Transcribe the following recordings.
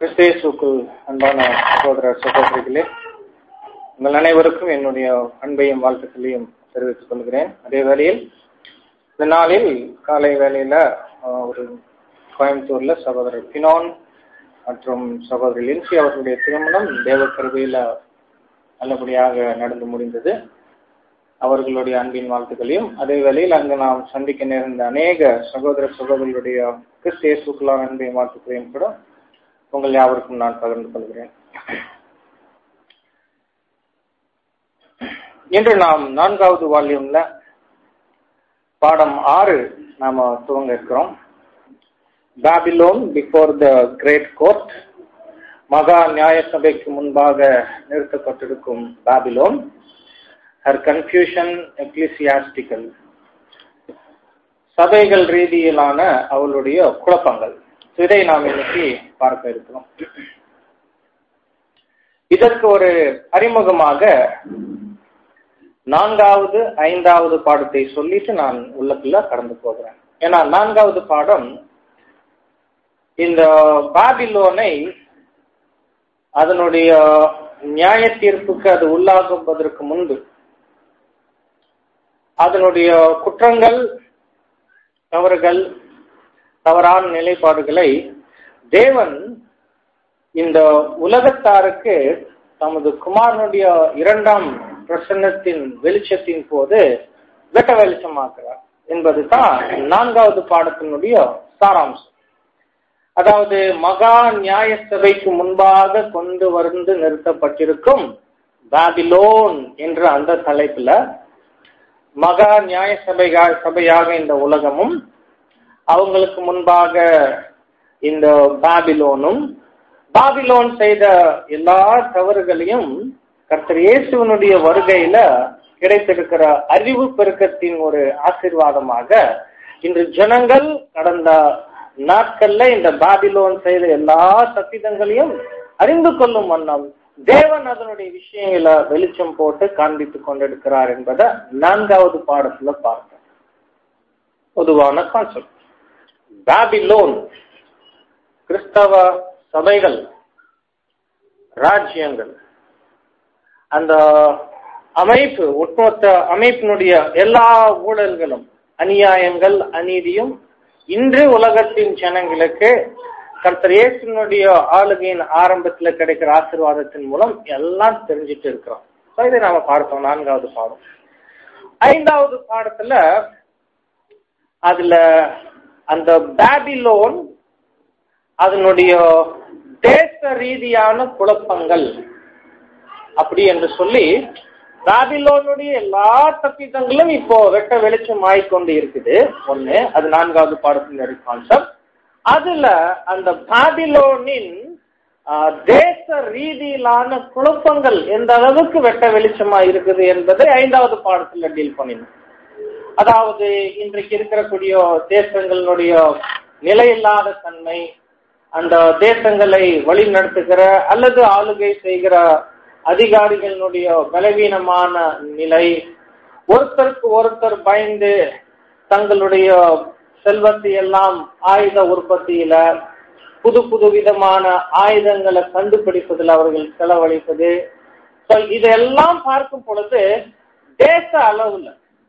கிறிஸ்தேசுக்குள் அன்பான சகோதர சகோதரிகளே உங்கள் அனைவருக்கும் என்னுடைய அன்பையும் வாழ்த்துக்களையும் தெரிவித்துக் கொள்கிறேன் அதே வேளையில் இந்த நாளில் காலை வேளையில ஆஹ், ஒரு கோயம்புத்தூர்ல சகோதரர் பினோன் மற்றும் சகோதரி லின்சி அவர்களுடைய திருமணம் தேவ கருவியில நல்லபடியாக நடந்து முடிந்தது அவர்களுடைய அன்பின் வாழ்த்துக்களையும் அதே வேளையில் அங்கு நாம் சந்திக்க நேர்ந்த அநேக சகோதர சகோதரிகளுடைய கிறிஸ்து இயேசுக்குள்ளான அன்பின் வாழ்த்துக்களையும் கூட உங்கள் யாவருக்கும் நான் பகிர்ந்து கொள்கிறேன் இன்று நாம் நான்காவது வால்யூம்ல பாடம் ஆறு நாம துவங்க இருக்கிறோம் Babylon before the great court மகா நியாய சபைக்கு முன்பாக நிறுத்தப்பட்டிருக்கும் பாபிலோன் ஹர் கன்ஃபியூஷன் எக்லிசியாஸ்டிக்கல் சபைகள் ரீதியிலான அவளுடைய குழப்பங்கள் இதை நாம் இன்னைக்கு பார்க்க இருக்கிறோம் இதற்கு ஒரு அறிமுகமாக நான்காவது ஐந்தாவது பாடத்தை சொல்லிட்டு நான் உள்ளக்குள்ள கடந்து போகிறேன் ஏன்னா நான்காவது பாடம் இந்த பாபிலோனை அதனுடைய நியாய தீர்ப்புக்கு அது உள்ளாகுவதற்கு முன்பு அதனுடைய குற்றங்கள் தவறுகள் தவறான நிலைப்பாடுகளை தேவன் இந்த உலகத்தாருக்கு தமது குமாரனுடைய இரண்டாம் பிரசன்னத்தின் வெளிச்சத்தின் போது வெட்ட வெளிச்சமாக்குறார் என்பது தான் நான்காவது பாடத்தினுடைய சாராம்சம் அதாவது மகா நியாய சபைக்கு முன்பாக கொண்டு வந்து நிறுத்தப்பட்டிருக்கும் பாபிலோன் என்ற அந்த தலைப்புல மகா நியாய சபைகா சபையாக இந்த உலகமும் அவங்களுக்கு முன்பாக இந்த பாபிலோனும் பாபிலோன் செய்த எல்லா தவறுகளையும் கர்த்தர் இயேசுவனுடைய வருகையில கிடைத்திருக்கிற அறிவு பெருக்கத்தின் ஒரு ஆசீர்வாதமாக இன்று ஜனங்கள் கடந்த நாட்கள்ல இந்த பாபிலோன் செய்த எல்லா சத்திதங்களையும் அறிந்து கொள்ளும் வண்ணம் தேவன் அதனுடைய விஷயங்கள வெளிச்சம் போட்டு காண்பித்துக் கொண்டிருக்கிறார் என்பதை நான்காவது பாடத்துல பார்த்தோம் பொதுவான கான்செப்ட் பாபிலோன் கிறிஸ்தவ சபைகள் ராஜ்யங்கள் அந்த அமைப்பு ஒட்டுமொத்த அமைப்பினுடைய எல்லா ஊழல்களும் அநியாயங்கள் அநீதியும் இன்று உலகத்தின் ஜனங்களுக்கு கர்த்தர் இயேசுனுடைய ஆளுகையின் ஆரம்பத்துல கிடைக்கிற ஆசீர்வாதத்தின் மூலம் எல்லாம் தெரிஞ்சிட்டு இருக்கிறோம் So, இதை நாம பார்த்தோம் நான்காவது பாடம் ஐந்தாவது பாடத்துல அதுல அந்த பாபிலோன் அதனுடைய தேச ரீதியான குழப்பங்கள் அப்படி என்று சொல்லி பாபிலோனுடைய எல்லா தப்பிதங்களும் இப்போ வெட்ட வெளிச்சம் ஆயிக்கொண்டு இருக்குது ஒண்ணு அது நான்காவது பாடத்தினுடைய கான்செப்ட் அதுல அந்த பாபிலோனின் ஆஹ், தேச ரீதியிலான குழப்பங்கள் எந்த அளவுக்கு வெட்ட வெளிச்சமா இருக்குது என்பதை ஐந்தாவது பாடத்துல டீல் பண்ணினோம் அதாவது இன்றைக்கு இருக்கக்கூடிய தேசங்களுடைய நிலையில்லாத தன்மை அந்த தேசங்களை வழி நடத்துகிற அல்லது ஆளுகை செய்கிற அதிகாரிகளுடைய பலவீனமான நிலை ஒருத்தருக்கு ஒருத்தர் பயந்து தங்களுடைய செல்வத்தை எல்லாம் ஆயுத உற்பத்தியில புது புது விதமான ஆயுதங்களை கண்டுபிடிப்பதில் அவர்கள் செலவழிப்பது So, இதெல்லாம் பார்க்கும் பொழுது தேச அளவுல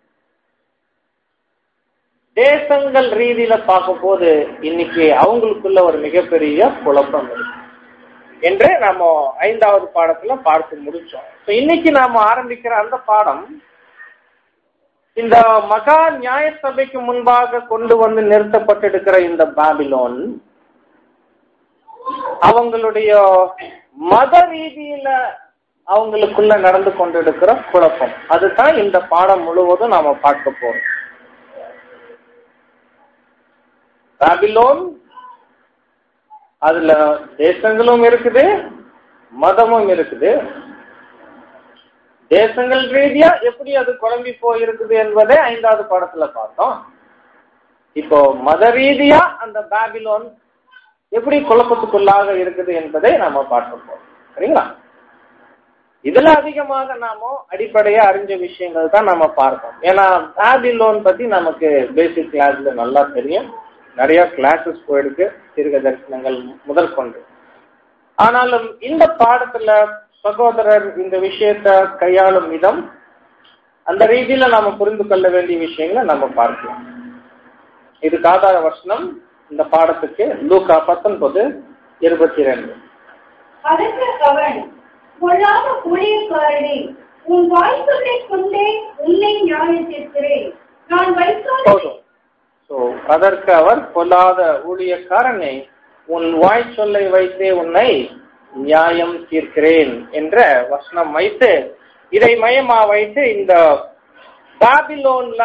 தேசங்கள் ரீதியில பார்க்கும் போது இன்னைக்கு அவங்களுக்குள்ள ஒரு மிகப்பெரிய குழப்பம் இருக்கு என்று நாம ஐந்தாவது பாடத்துல பார்த்து முடிச்சோம் So, இன்னைக்கு நாம ஆரம்பிக்கிற அந்த பாடம் இந்த மகா நியாய சபைக்கு முன்பாக கொண்டு வந்து நிறுத்தப்பட்டிருக்கிற இந்த பாபிலோன் அவங்களுடைய மத ரீதியில அவங்களுக்குள்ள நடந்து கொண்டிருக்கிற குழப்பம் அதுதான் இந்த பாடம் முழுவதும் நாம பார்க்க போறோம் பாபிலோன் அதுல தேசங்களும் இருக்குது மதமும் இருக்குது தேசங்கள் ரீதியா எப்படி அது குழம்பி போயிருக்குது என்பதை ஐந்தாவது பாடத்துல பார்த்தோம் இப்போ மத ரீதியா அந்த பாபிலோன் எப்படி குழப்பத்துக்குள்ளாக இருக்குது என்பதை நாம பார்க்க போறோம் சரிங்களா இதுல அதிகமாக நாம அடிப்படையா அறிஞ்ச விஷயங்கள் தான் நாம பார்ப்போம் ஏன்னா பாபிலோன் பத்தி நமக்கு பேசிக் கிளாஸ்ல நல்லா தெரியும் நிறைய கிளாஸஸ் போயிருக்கு தீர்க்க தரிசனங்கள் முதல் கொண்டு ஆனாலும் இந்த பாடத்துல சகோதரர் இந்த விஷயத்த கையாளும் விதம் அந்த ரீதியில நாம புரிந்து கொள்ள வேண்டிய விஷயங்களை நம்ம பார்க்கலாம் இதுக்கு ஆதார வசனம் இந்த பாடத்துக்கு லூக்கா பத்தொன்பது இருபத்தி ரெண்டு அதற்கு அவன் பொல்லாத ஊழியக்காரனே உன் வாய்ப்புகளை கொண்டே உன்னை நியாயம் தீர்க்கிறேன் நான் வைத்தோடு போதும் சோ அதற்கு அவர் பொல்லாத ஊழியக்காரனை உன் வாய் சொல்லை வைத்தே உன்னை நியாயம் தீர்க்கிறேன் என்ற வசனம் வைத்து இதை மையமா வைத்து இந்த பாபிலோன்ல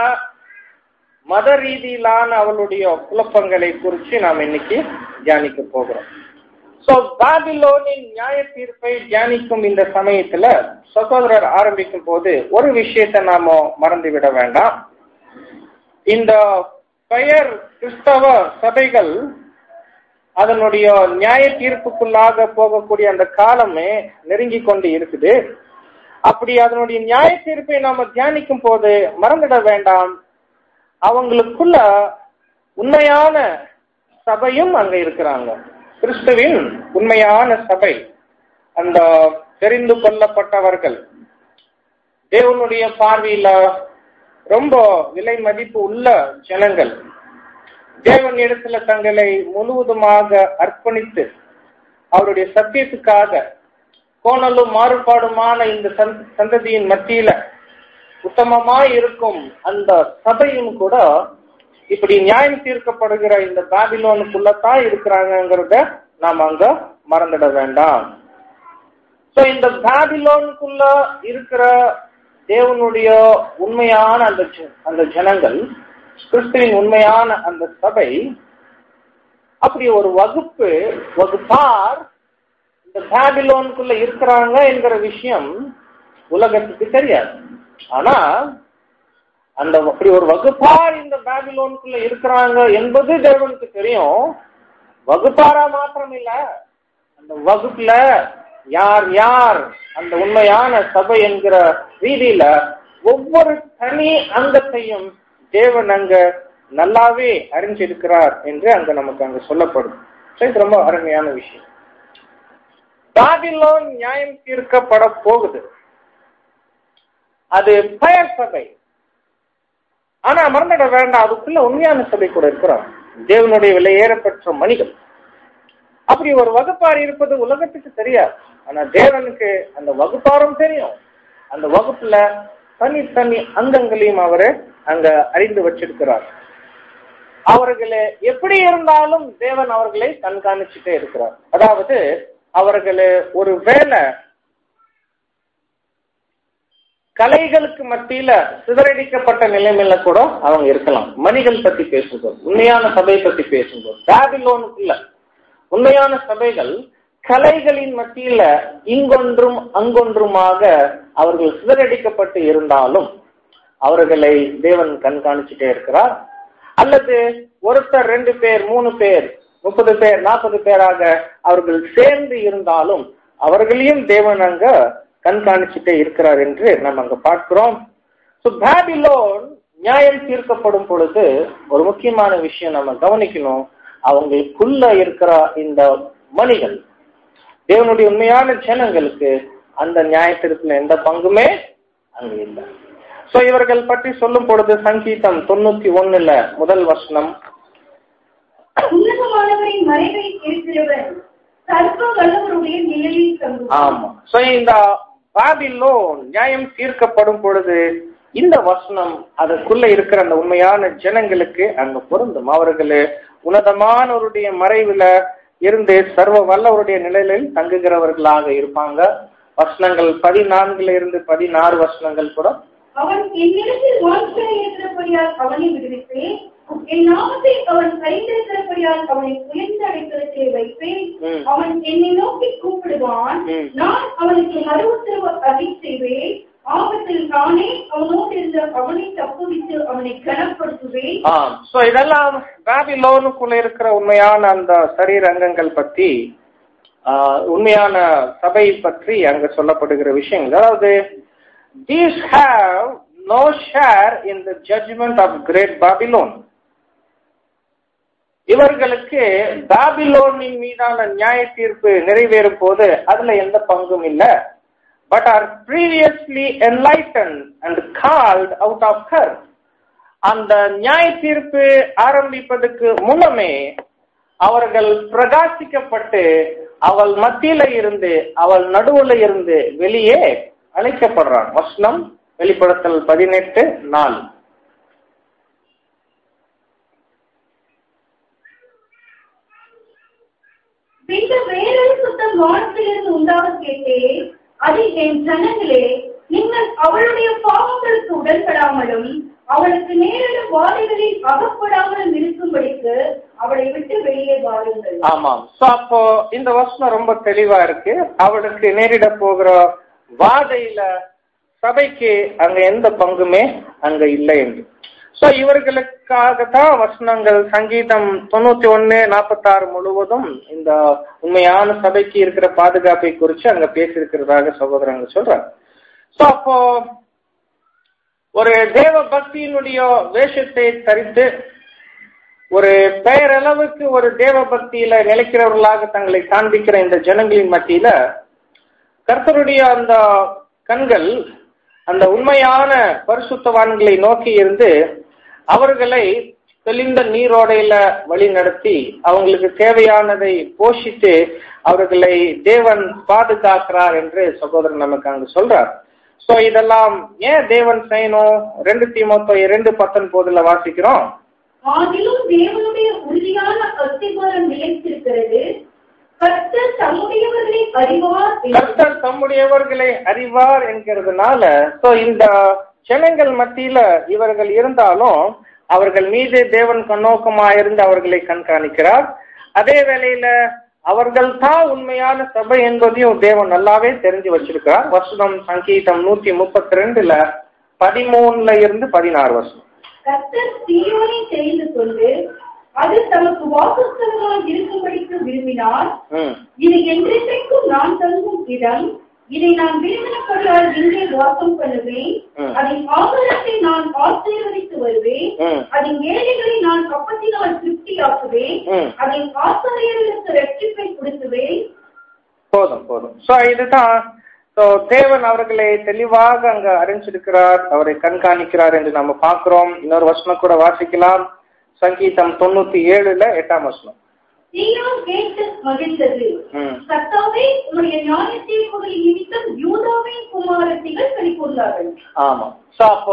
மத ரீதியிலான அவளுடைய குழப்பங்களை குறித்து நாம் இன்னைக்கு தியானிக்க போகிறோம் சோ பாபிலோனின் நியாய தீர்ப்பை தியானிக்கும் இந்த சமயத்துல சகோதரர் ஆரம்பிக்கும் போது ஒரு விஷயத்தை நாம மறந்துவிட வேண்டாம் இந்த பெயர் கிறிஸ்தவ சபைகள் அதனுடைய நியாய தீர்ப்புக்குள்ளாக போகக்கூடிய அந்த காலமே நெருங்கி கொண்டு இருக்குது அப்படி அதனுடைய நியாய தீர்ப்பை நாம தியானிக்கும் போது மறந்துட வேண்டாம் அவங்களுக்குள்ள உண்மையான சபையும் அங்க இருக்கிறாங்க கிறிஸ்துவின் உண்மையான சபை அந்த தெரிந்து கொள்ளப்பட்டவர்கள் தேவனுடைய பார்வையில ரொம்ப விலை மதிப்பு உள்ள ஜனங்கள் தேவன் இடத்துல தங்களை முழுவதுமாக அர்ப்பணித்து அவருடைய சத்தியத்துக்காக கோணலும் மாறுபாடுமான இந்த சந்த- சந்ததியின் மத்தியில உத்தமமாய் இருக்கும் அந்த சபையும் கூட இப்படி நியாயம் தீர்க்கப்படுகிற இந்த பாபிலோனுக்குள்ளதான் இருக்கிறாங்கிறத நாம் அங்க மறந்துட வேண்டாம் சோ இந்த பாபிலோனுக்குள்ள இருக்கிற தேவனுடைய உண்மையான அந்த ஜ- அந்த ஜனங்கள் கிறிஸ்துவின் உண்மையான அந்த சபை அப்படி ஒரு வகுப்பு வகுப்பார் இந்த பாபிலோனுக்குள்ள இருக்கிறாங்க என்கிற விஷயம் உலகத்துக்கு தெரியாது ஆனா அந்த அப்படி ஒரு வகுப்பார் இந்த பாபிலோனுக்குள்ள இருக்கிறாங்க என்பது தேவனுக்கு தெரியும் வகுப்பாரா மாத்திரம் இல்ல அந்த வகுப்புல யார் யார் அந்த உண்மையான சபை என்கிற ரீதியில ஒவ்வொரு தனி அங்கத்தையும் தேவன் அங்க நல்லாவே அறிஞ்சிருக்கிறார் என்று அங்க நமக்கு அங்க சொல்லப்படும் So, இது ரொம்ப அருமையான விஷயம் பாபிலோன் நியாயம் தீர்க்கப்பட போகுது அது பெயர் சபை ஆனா மறந்துட வேண்டாம் அதுக்குள்ள உண்மையான சபை கூட இருக்கிறோம் தேவனுடைய விலையேறப்பெற்ற மணிகள் அப்படி ஒரு வகுப்பார் இருப்பது உலகத்துக்கு தெரியாது ஆனா தேவனுக்கு அந்த வகுப்பாரும் தெரியும் அந்த வகுப்புல தனித்தனி அங்கங்களையும் அவரு அங்க அறிந்து வச்சிருக்கிறார் அவர்களே எப்படி இருந்தாலும் தேவன் அவர்களை கண்காணிச்சுட்டே இருக்கிறார் அதாவது அவர்களே ஒரு வேலை கலைகளுக்கு மத்தியில சிதறடிக்கப்பட்ட நிலைமையில கூட அவங்க இருக்கலாம் மணிகள் பத்தி பேசும்போது உண்மையான சபை பத்தி பேசும்போது பாபிலோனுக்குள்ள உண்மையான சபைகள் கலைகளின் மத்தியில இங்கொன்றும் அங்கொன்றுமாக அவர்கள் சிதறடிக்கப்பட்டு இருந்தாலும் அவர்களை தேவன் கண்காணிச்சுட்டே இருக்கிறார் அல்லது ஒருத்தர் ரெண்டு பேர் மூணு பேர் முப்பது பேர் நாற்பது பேராக அவர்கள் சேர்ந்து இருந்தாலும் அவர்களையும் தேவன் அங்க கண்காணிச்சுட்டே இருக்கிறார் என்று நம்ம அங்க பார்க்கிறோம் So, பாபிலோன் நியாயம் தீர்க்கப்படும் பொழுது ஒரு முக்கியமான விஷயம் நம்ம கவனிக்கணும் அவங்களுக்குள்ள இருக்கிற இந்த மணிகள் தேவனுடைய உண்மையான ஜனங்களுக்கு அந்த நியாயத்திற்குள்ள எந்த பங்குமே அங்க இல்லை சோ இவர்கள் பற்றி சொல்லும் பொழுது சங்கீதம் தொண்ணூத்தி ஒண்ணுல முதல் வசனம் உன்னதமானவரின் மறைவை கேட்கிறவர் சர்வ வல்லவருடைய நிலையில் தங்குவார் ஆமா சோ இந்த பாபிலோன் நியாயம் தீர்க்கப்படும் பொழுது இந்த வசனம் அதற்குள்ள இருக்கிற அந்த உண்மையான ஜனங்களுக்கு அங்க பொருந்தும் அவர்களே உன்னதமானவருடைய மறைவுல இருந்து சர்வ வல்லவருடைய நிலையில் தங்குகிறவர்களாக இருப்பாங்க வசனங்கள் பதினான்குல இருந்து பதினாறு வசனங்கள் கூட அவன் என்னிடத்தில் வாஞ்சனை இருக்கிறபடியால் அவனை விடுவிப்பேன் என் நாமத்தை அவன் கைந்திருக்கிறபடியால் அவனை உயர்ந்த அடைக்கலத்திலே வைப்பேன் ம். அவன் என்னை நோக்கி கூப்பிடுவான் ம். நான் அவனுக்கு மறு உத்தரவு அறி செய்வேன் ஆபத்தில் நானே அவனோடு இருந்த அவனை தப்புவித்து அவனை கனப்படுத்துவேன் ஆம் சோ இதெல்லாம் பாபிலோனுக்குள்ள இருக்கிற உண்மையான அந்த சரீர அங்கங்கள் பத்தி ஆஹ், உண்மையான சபை பற்றி அங்க சொல்லப்படுகிற விஷயங்கள் அதாவது these have no share in the judgment of great Babylon இவர்களுக்கு பாபிலோனின் மீதான நியாய தீர்ப்பு நிறைவேறும் போது அதுல எந்த பங்கும் இல்ல but are previously enlightened and called out of her அந்த நியாய தீர்ப்பு ஆரம்பிப்பதற்கு முன்னமே அவர்கள் பிரகாசிக்கப்பட்டு அவள் மத்தியில இருந்து அவள் நடுவுல இருந்து வெளியே அழைக்கப்படுறான் வசனம் வெளிப்படுத்தல் பதினெட்டு நாலு பின்பு வேறொரு சுத்தம் வானத்திலிருந்து உண்டாக கேட்டேன் அது என் ஜனங்களே நீங்கள் அவளுடைய பாவங்களுக்கு உடன்படாமலும் அவளுக்கு நேரிடும் வாதைகளில் அகப்படாமலும் இருக்கும்படிக்கு அவளை விட்டு வெளியே வாருங்கள் ஆமாம் சோ அப்போ இந்த வசனம் ரொம்ப தெளிவா இருக்கு அவளுக்கு நேரிட போகிற வாதையில சபைக்கு அங்க எந்த பங்குமே அங்க இல்லை என்று சோ இவர்களுக்காகத்தான் வசனங்கள் சங்கீதம் தொண்ணூத்தி ஒன்னு நாற்பத்தாறு முழுவதும் இந்த உண்மையான சபைக்கு இருக்கிற பாதுகாப்பை குறித்து அங்க பேசியிருக்கிறதாக சகோதரங்க சொல்றாங்க சோ அப்போ ஒரு தேவ பக்தியினுடைய வேஷத்தை தரித்து ஒரு பெயரளவுக்கு ஒரு தேவ பக்தியில நிலைக்கிறவர்களாக தங்களை காண்பிக்கிற இந்த ஜனங்களின் மத்தியில கர்த்தருடைய அந்த கண்கள் அந்த உண்மையான பரிசுத்தவான்களை நோக்கி இருந்து அவர்களை தெளிந்த நீரோடையில வழி நடத்தி அவங்களுக்கு தேவையானதை போஷித்து அவர்களை தேவன் பாதுகாக்கிறார் என்று சகோதரன் நமக்கு அங்கு சொல்றார் சோ இதெல்லாம் ஏன் தேவன் செய்யணும் ரெண்டு தீமோத்தோ இரண்டு பத்தொன்பதுல வாசிக்கிறோம் ஆகிலும் தேவனுடைய உறுதியான அஸ்திபாரம் நிலைத்திருக்கிறது கர்த்தர் தம்முடையவர்களை அறிவார் என்று கர்த்தர் தம்முடையவர்களை அறிவார் என்கிறதுனால சோ இந்த ஜனங்கள் மத்தியில இவர்கள் இருந்தாலும் அவர்கள் மீது தேவன் கண்ணோக்கமாயிருந்து அவர்களை கண்காணிக்கிறார் அதே வேளையில அவர்கள் தான் உண்மையான சபை என்பதையும் தேவன் நல்லாவே தெரிஞ்சு வச்சிருக்கிறார் வசனம் சங்கீதம் நூத்தி முப்பத்தி ரெண்டுல பதிமூணுல இருந்து பதினாறு வருஷம் கர்த்தர் சீயோனை தெரிந்து கொண்டு அது தமக்கு வாசஸ்தலமாய் இருக்கும்படிக்கு விரும்பினார் ம் இது என்றைக்கும் நான் தங்கும் இடம் இதை நான் விரும்பினபடியால் இங்கே வாசம் பண்ணுவேன் ம். அதன் ஆபரணத்தை நான் ஆசீர்வதித்து வருவேன் ம் அதன் ஏழைகளை நான் கப்பத்தினால் திருப்தியாக்குவேன் ம் அதன் ஆசிரியர்களுக்கு ரட்சிப்பை கொடுத்துவேன் போதும் போதும் சோ இதுதான் சோ தேவன் அவர்களை தெளிவாக அங்க அறிஞ்சிருக்கிறார் அவரை கண்காணிக்கிறார் என்று நம்ம பார்க்கிறோம் இன்னொரு வசனம் கூட வாசிக்கலாம் சங்கீதம் தொண்ணூத்தி ஏழுல எட்டாம் வசனம் சீயோன் கேட்டு மகிழ்ந்தது ம் கர்த்தாவே உம்முடைய நியாய தீர்ப்புகளின் நிமித்தம் யூதாவின் குமாரத்திகள் களிகூர்ந்தார்கள் ஆமா சோ அப்போ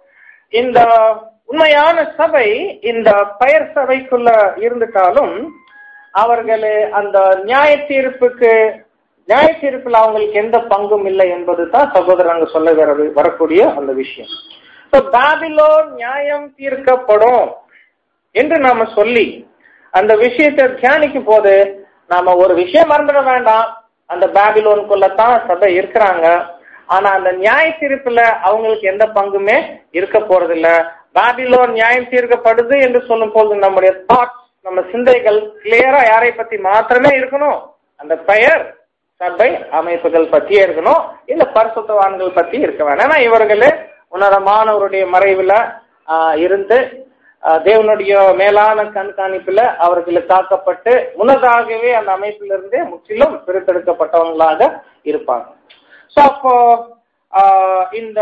இந்த உண்மையான சபை இந்த பெயர் சபைக்குள்ள இருந்துட்டாலும் அவர்கள் அந்த நியாய தீர்ப்புக்கு நியாய தீர்ப்புல அவங்களுக்கு எந்த பங்கும் இல்லை என்பது தான் சகோதரங்க சொல்ல வர வரக்கூடிய அந்த விஷயம் So, பாபிலோன் நியாயம் தீர்க்கப்படும் என்று நாம சொல்லி அந்த விஷயத்தை தியானிக்கும் போது நாம ஒரு விஷயம் மறந்துட வேண்டாம் அந்த பாபிலோனுக்குள்ளதான் சபை இருக்கிறாங்க ஆனா அந்த நியாய தீர்ப்புல அவங்களுக்கு எந்த பங்குமே இருக்க போறது இல்ல பாபிலோன் நியாயம் தீர்க்கப்படுது என்று சொல்லும் போது நம்முடைய தாட்ஸ் நம்ம சிந்தைகள் கிளியரா யாரை பத்தி மாத்திரமே இருக்கணும் அந்த பெயர் சபை அமைப்புகள் பத்தியே இருக்கணும் இல்ல பரிசுத்தவான்கள் பத்தி இருக்க வேண்டாம் ஏன்னா இவர்களே உன்னதமானவருடைய மறைவுல ஆஹ், இருந்து ஆஹ், தேவனுடைய மேலான கண்காணிப்புல அவர்களுக்கு காக்கப்பட்டு முன்னதாகவே அந்த அமைப்பிலிருந்தே முற்றிலும் பிரித்தெடுக்கப்பட்டவங்களாக இருப்பாங்க சோ அப்போ ஆஹ், இந்த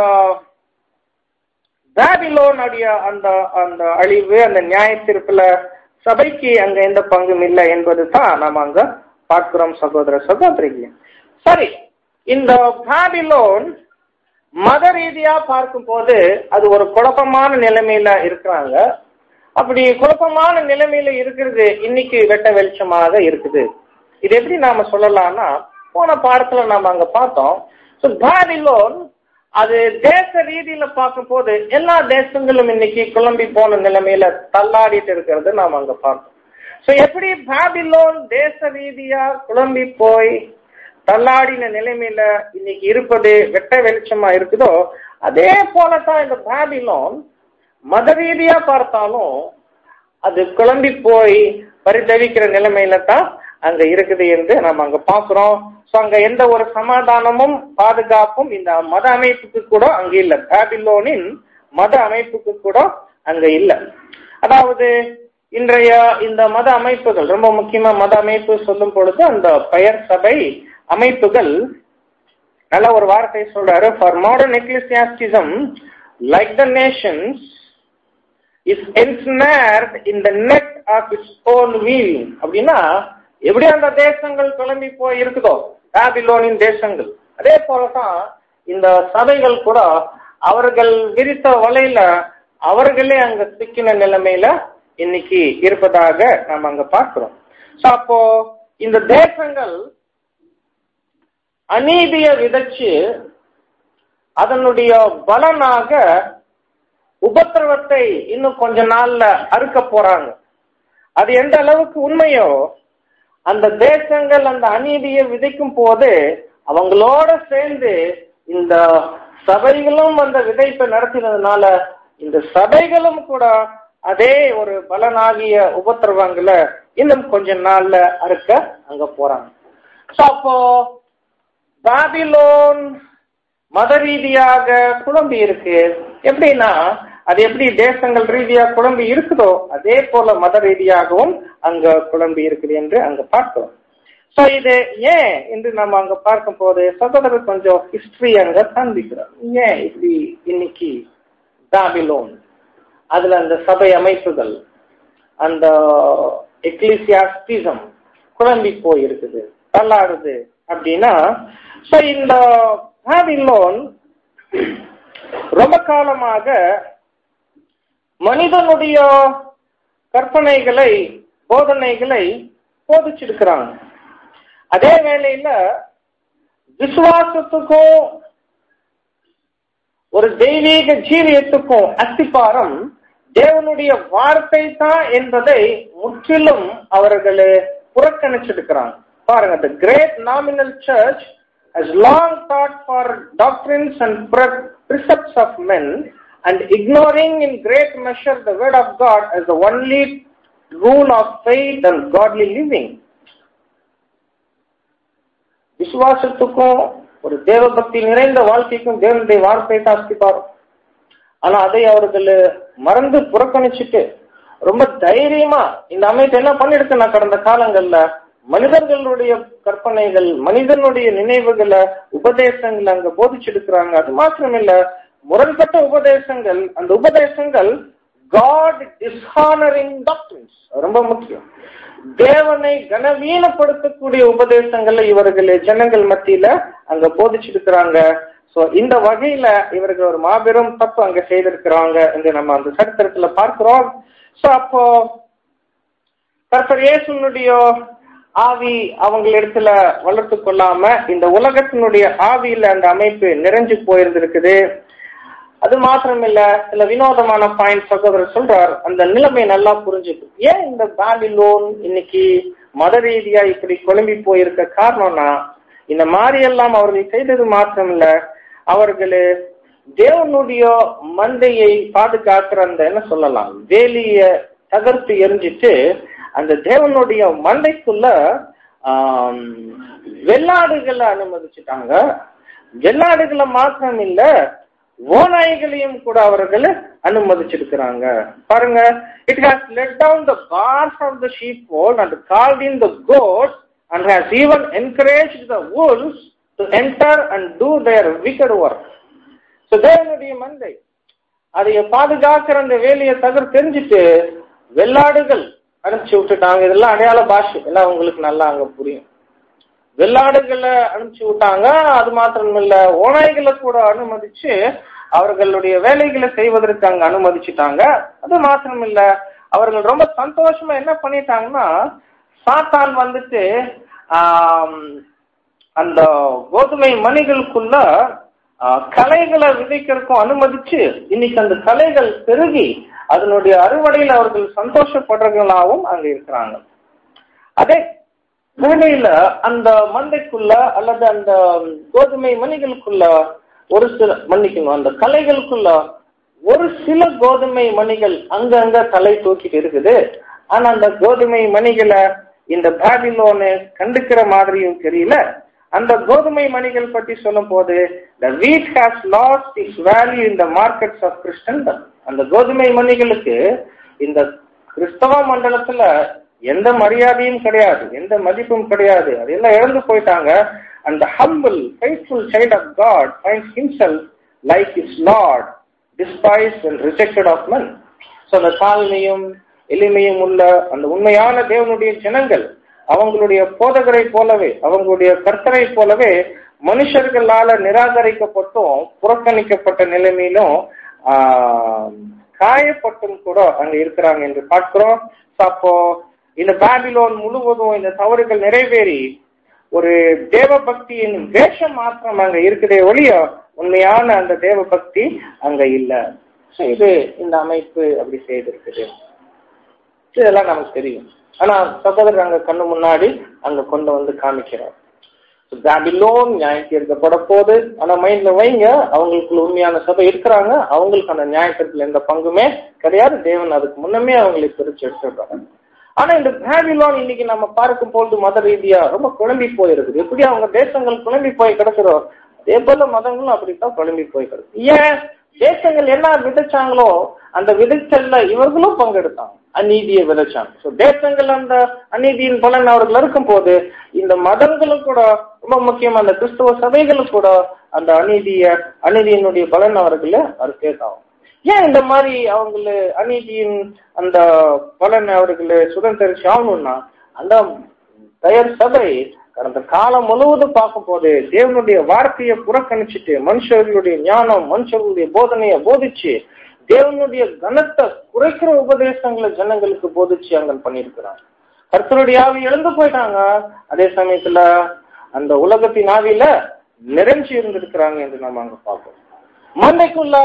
பாபிலோனுடைய அந்த அந்த அழிவு அந்த நியாய தீர்ப்புல சபைக்கு அங்க எந்த பங்கும் இல்லை என்பது தான் நாம அங்க பார்க்கிறோம் சகோதர சகோதரிகளே சரி இந்த பாபிலோன் மத ரீதியா பார்க்கும் போது அது ஒரு குழப்பமான நிலைமையில இருக்கிறாங்க அப்படி குழப்பமான நிலைமையில இருக்கிறது இன்னைக்கு வெட்ட வெளிச்சமாக இருக்குது இது எப்படி நாம சொல்லலாம்னா போன பாடத்துல நாம அங்க பார்த்தோம் So, பாபிலோன் அது தேச ரீதியில பார்க்கும் போது எல்லா தேசங்களும் இன்னைக்கு குழம்பி போன நிலைமையில தள்ளாடிட்டு இருக்கிறது நாம அங்க பார்த்தோம் சோ எப்படி பாபிலோன் தேச ரீதியா குழம்பி போய் தள்ளாடின நிலைமையில இன்னைக்கு இருப்பது வெட்ட வெளிச்சமா இருக்குதோ அதே போலதான் இந்த பாபிலோன் மத ரீதியா பார்த்தாலும் அது குழம்பி போய் பரிதவிக்கிற நிலைமையில தான் அங்க இருக்குது என்று நம்ம அங்க பாக்குறோம் சோ அங்க எந்த ஒரு சமாதானமும் பாதுகாப்பும் இந்த மத அமைப்புக்கு கூட அங்க இல்ல பாபிலோனின் மத அமைப்புக்கு கூட அங்க இல்ல அதாவது இன்றைய இந்த மத அமைப்புகள் ரொம்ப முக்கியமா மத அமைப்பு சொல்லும் பொழுது அந்த பெயர் சபை அமைப்புகள் நல்ல ஒரு வார்த்தை சொல்றாரு for modern ecclesiasticism like the nations is ensnared in the net of its own weaving அப்படின்னா எப்படி அந்த தேசங்கள் கிளம்பி போய் இருக்குதோ பாபிலோனின் தேசங்கள் அதே போலதான் இந்த சபைகள் கூட அவர்கள் விரித்த வலையில அவர்களே அங்க சிக்கின நிலைமையில இன்னைக்கு இருப்பதாக நாம் அங்க பார்க்கிறோம் சோ அப்போ இந்த தேசங்கள் அநீதிய விதைச்சு அதனுடைய பலனாக உபத்திரவத்தை இன்னும் கொஞ்ச நாள்ல அறுக்க போறாங்க அது எந்த அளவுக்கு உண்மையோ அந்த தேசங்கள் அந்த அநீதியை விதைக்கும் போது அவங்களோட சேர்ந்து இந்த சபைகளும் அந்த விதைப்பை நடத்தினதுனால இந்த சபைகளும் கூட அதே ஒரு பலனாகிய உபத்திரவங்களை இன்னும் கொஞ்ச நாள்ல அறுக்க அங்க போறாங்க சோ அப்போ பாபிலோன் மத ரீதியாக குழம்பி இருக்கு எப்படின்னா அது எப்படி தேசங்கள் ரீதியா குழம்பி இருக்குதோ அதே போல மத ரீதியாகவும் அங்க குழம்பி இருக்குது என்று அங்க பார்க்கிறோம் சோ இது ஏன் என்று நம்ம அங்க பார்க்கும் போது சகோதரர் கொஞ்சம் ஹிஸ்டரி அங்க காண்பிக்கிறோம் ஏன் இப்படி இன்னைக்கு பாபிலோன் அதுல அந்த சபை அமைப்புகள் அந்த எக்லிசியாஸ்டிசம் குழம்பி போய் இருக்குது தள்ளாடுது அப்படின்னா சோ இந்த பாபிலோன் ரொம்ப காலமாக மனிதனுடைய கற்பனைகளை போதனைகளை போதிச்சிருக்கிறாங்க அதே வேளையில விசுவாசத்துக்கும் ஒரு தெய்வீக ஜீவியத்துக்கும் அஸ்திபாரம் தேவனுடைய வார்த்தை தான் என்பதை முற்றிலும் அவர்கள் புறக்கணிச்சிருக்கிறாங்க பாருங்க the great nominal church has long thought for doctrines and precepts of men and ignoring in great measure the word of God as the only rule of faith and godly living. விசுவாசத்துக்கும் ஒரு தேவபக்தி நிறைந்த வாழ்க்கைக்கும் தேவனுடைய வார்த்தை தான் அஸ்திபாரம் ஆனா அதை அவர்கள் மறந்து புறக்கணிச்சுட்டு ரொம்ப தைரியமா இந்த அமைப்பு என்ன பண்ணிருக்கு நான் கடந்த காலங்கள்ல மனிதர்களுடைய கற்பனைகள் மனிதனுடைய நினைவுகளை உபதேசங்களை அங்க போதிச்சிருக்கிறாங்க அது மாத்திரம் இல்ல முரண்பட்ட உபதேசங்கள் அந்த உபதேசங்கள் காட் டிஸ்ஹானரிங் டாக்டர்ஸ் ரொம்ப முக்கியம் தேவனை கனவீனப்படுத்தக்கூடிய உபதேசங்களை இவர்கள் ஜனங்கள் மத்தியில அங்க போதிச்சிருக்கிறாங்க சோ இந்த வகையில இவர்கள் ஒரு மாபெரும் தப்பு அங்க செய்திருக்கிறாங்க என்று நம்ம அந்த சரித்திரத்துல பார்க்கிறோம் சோ அப்போ கர்த்தர் இயேசுனுடைய ஆவி அவங்களிடத்துல வளர்த்து கொள்ளாம இந்த உலகத்தினுடைய ஆவியில அந்த அமைப்பு நிறைஞ்சு போயிருந்திருக்குது அது மாத்திரம் இல்ல சில வினோதமான பாயிண்ட் சகோதரர் சொல்றார் அந்த நிலைமை நல்லா புரிஞ்சுது ஏன் இந்த பாபிலோன் இன்னைக்கு மத ரீதியா இப்படி குழம்பி போயிருக்க காரணம்னா இந்த மாதிரி எல்லாம் அவர்கள் செய்தது மாத்திரம் இல்ல அவர்கள் தேவனுடைய மந்தையை பாதுகாக்கிற அந்த என்ன சொல்லலாம் வேலிய தகர்த்து எரிஞ்சிட்டு அந்த தேவனுடைய மண்டைக்குள்ள ஆம், வெள்ளாடுகளை அனுமதிச்சுட்டாங்க வெள்ளாடுகளை மாத்திரம் இல்ல ஓநாய்களையும் கூட அவர்கள் அனுமதிச்சிருக்கிறாங்க பாருங்க it has let down the bars of the sheepfold and called in the goat and has even encouraged the wolves to enter and do their wicked work so தேவனுடைய மந்தை அதை பாதுகாக்கிற அந்த வேலையை தகர் தெரிஞ்சுட்டு வெள்ளாடுகள் அனுப்பிச்சு விட்டுட்டாங்க இதெல்லாம் அடையாள பாஷை எல்லாம் உங்களுக்கு நல்லா அங்க புரியும் வெள்ளாடுகளை அனுப்பிச்சு விட்டாங்க அது மாத்திரம் இல்ல ஓநாய்களை கூட அனுமதிச்சு அவர்களுடைய வேலைகளை செய்வதற்கு அங்க அனுமதிச்சுட்டாங்க அது மாத்திரம் இல்ல அவர்கள் ரொம்ப சந்தோஷமா என்ன பண்ணிட்டாங்கன்னா சாத்தான் வந்துட்டு ஆம், அந்த கோதுமை மணிகளுக்குள்ள ஆ, களைகளை விதைக்கிறதுக்கும் அனுமதிச்சு இன்னைக்கு அந்த களைகள் பெருகி அதனுடைய அறுவடையில் அவர்கள் சந்தோஷப்படுறவங்களாகவும் அங்க இருக்கிறாங்க அதே வேலையில அந்த மந்தைக்குள்ள அல்லது அந்த கோதுமை மணிகளுக்குள்ள ஒரு சில மன்னிக்கணும் அந்த கலைகளுக்குள்ள ஒரு சில கோதுமை மணிகள் அங்கங்க தலை தூக்கிட்டு இருக்குது ஆனா அந்த கோதுமை மணிகளை இந்த பாபிலோனு கண்டுக்கிற மாதிரியும் தெரியல அந்த கோதுமை மணிகள் பற்றி சொல்லும் போது the wheat has lost its value in the markets of Christendom அந்த கோதுமை மணிகளுக்கு இந்த கிறிஸ்தவ மண்டலத்துல எந்த மரியாதையும் கிடையாது எந்த மதிப்பும் கிடையாது அதெல்லாம் இழந்து போயிட்டாங்க அந்த humble faithful child of God finds himself like his Lord despised and rejected of men so அந்த தாழ்மையும் எளிமையும் உள்ள அந்த உண்மையான தேவனுடைய ஜனங்கள் அவங்களுடைய போதகரை போலவே அவங்களுடைய கர்த்தரை போலவே மனுஷர்களால நிராகரிக்கப்பட்டும் புறக்கணிக்கப்பட்ட நிலைமையிலும் ஆஹ், காயப்பட்டும் கூட அங்க இருக்கிறாங்க என்று பார்க்கிறோம் So, அப்போ இந்த பாபிலோன் முழுவதும் இந்த தவறுகள் நிறைவேறி ஒரு தேவ பக்தியின் வேஷம் மாத்திரம் அங்க இருக்குதே ஒழிய உண்மையான அந்த தேவ பக்தி அங்க இல்ல So, இது இந்த அமைப்பு அப்படி செய்திருக்குது இதெல்லாம் நமக்கு தெரியும் ஆனா சகோதரர் அங்க கண்ணு முன்னாடி அங்க கொண்டு வந்து காமிக்கிறார் பாபிலோன் நியாயம் தீர்க்கப்பட போகுது ஆனா மைண்ட்ல வைங்க அவங்களுக்குள்ள உண்மையான சபை இருக்கிறாங்க அவங்களுக்கு அந்த நியாயத்திற்குள்ள எந்த பங்குமே கிடையாது தேவன் அதுக்கு முன்னமே அவங்களை பிரிச்சு எடுத்துடுறாங்க ஆனா இந்த பாபிலோன் இன்னைக்கு நம்ம பார்க்கும் பொழுது மத ரீதியா ரொம்ப குழம்பி போயிருக்குது எப்படி அவங்க தேசங்கள் குழம்பி போய் கிடக்குறோம் அதே போல மதங்களும் அப்படித்தான் குழம்பி போய் கிடக்கு ஏன் தேசங்கள் என்ன விதைச்சாங்களோ அந்த விதைச்சல்ல இவர்களும் பங்கெடுத்தாங்க அநீதியை விதைச்சாங்க ஸோ தேசங்கள் அந்த அநீதியின் பலன் அவர்கள் இருக்கும் போது இந்த மதங்களும் கூட ரொம்ப முக்கியம் அந்த கிறிஸ்துவ சபைகளும் கூட அந்த அநீதிய அநீதியினுடைய பலன் அவர்கள அறுக்கேதாகும் ஏன் இந்த மாதிரி அவங்கள அநீதியின் அந்த பலன் அவர்கள சுதந்திரிச்சு ஆகணும்னா அந்த பெயர் சபை கடந்த காலம் முழுவதும் பார்க்கும் போது தேவனுடைய வார்த்தையை புறக்கணிச்சுட்டு மனுஷர்களுடைய ஞானம் மனுஷர்களுடைய போதனையை போதிச்சு தேவனுடைய கனத்தை குறைக்கிற உபதேசங்களை ஜனங்களுக்கு போதிச்சு அங்க பண்ணியிருக்கிறாங்க கர்த்தருடைய ஆவி இழந்து போயிட்டாங்க அதே சமயத்துல அந்த உலகத்தின் ஆவியில நிறைஞ்சு இருந்திருக்கிறாங்க என்று நம்ம அங்க பார்ப்போம் மண்டைக்குள்ள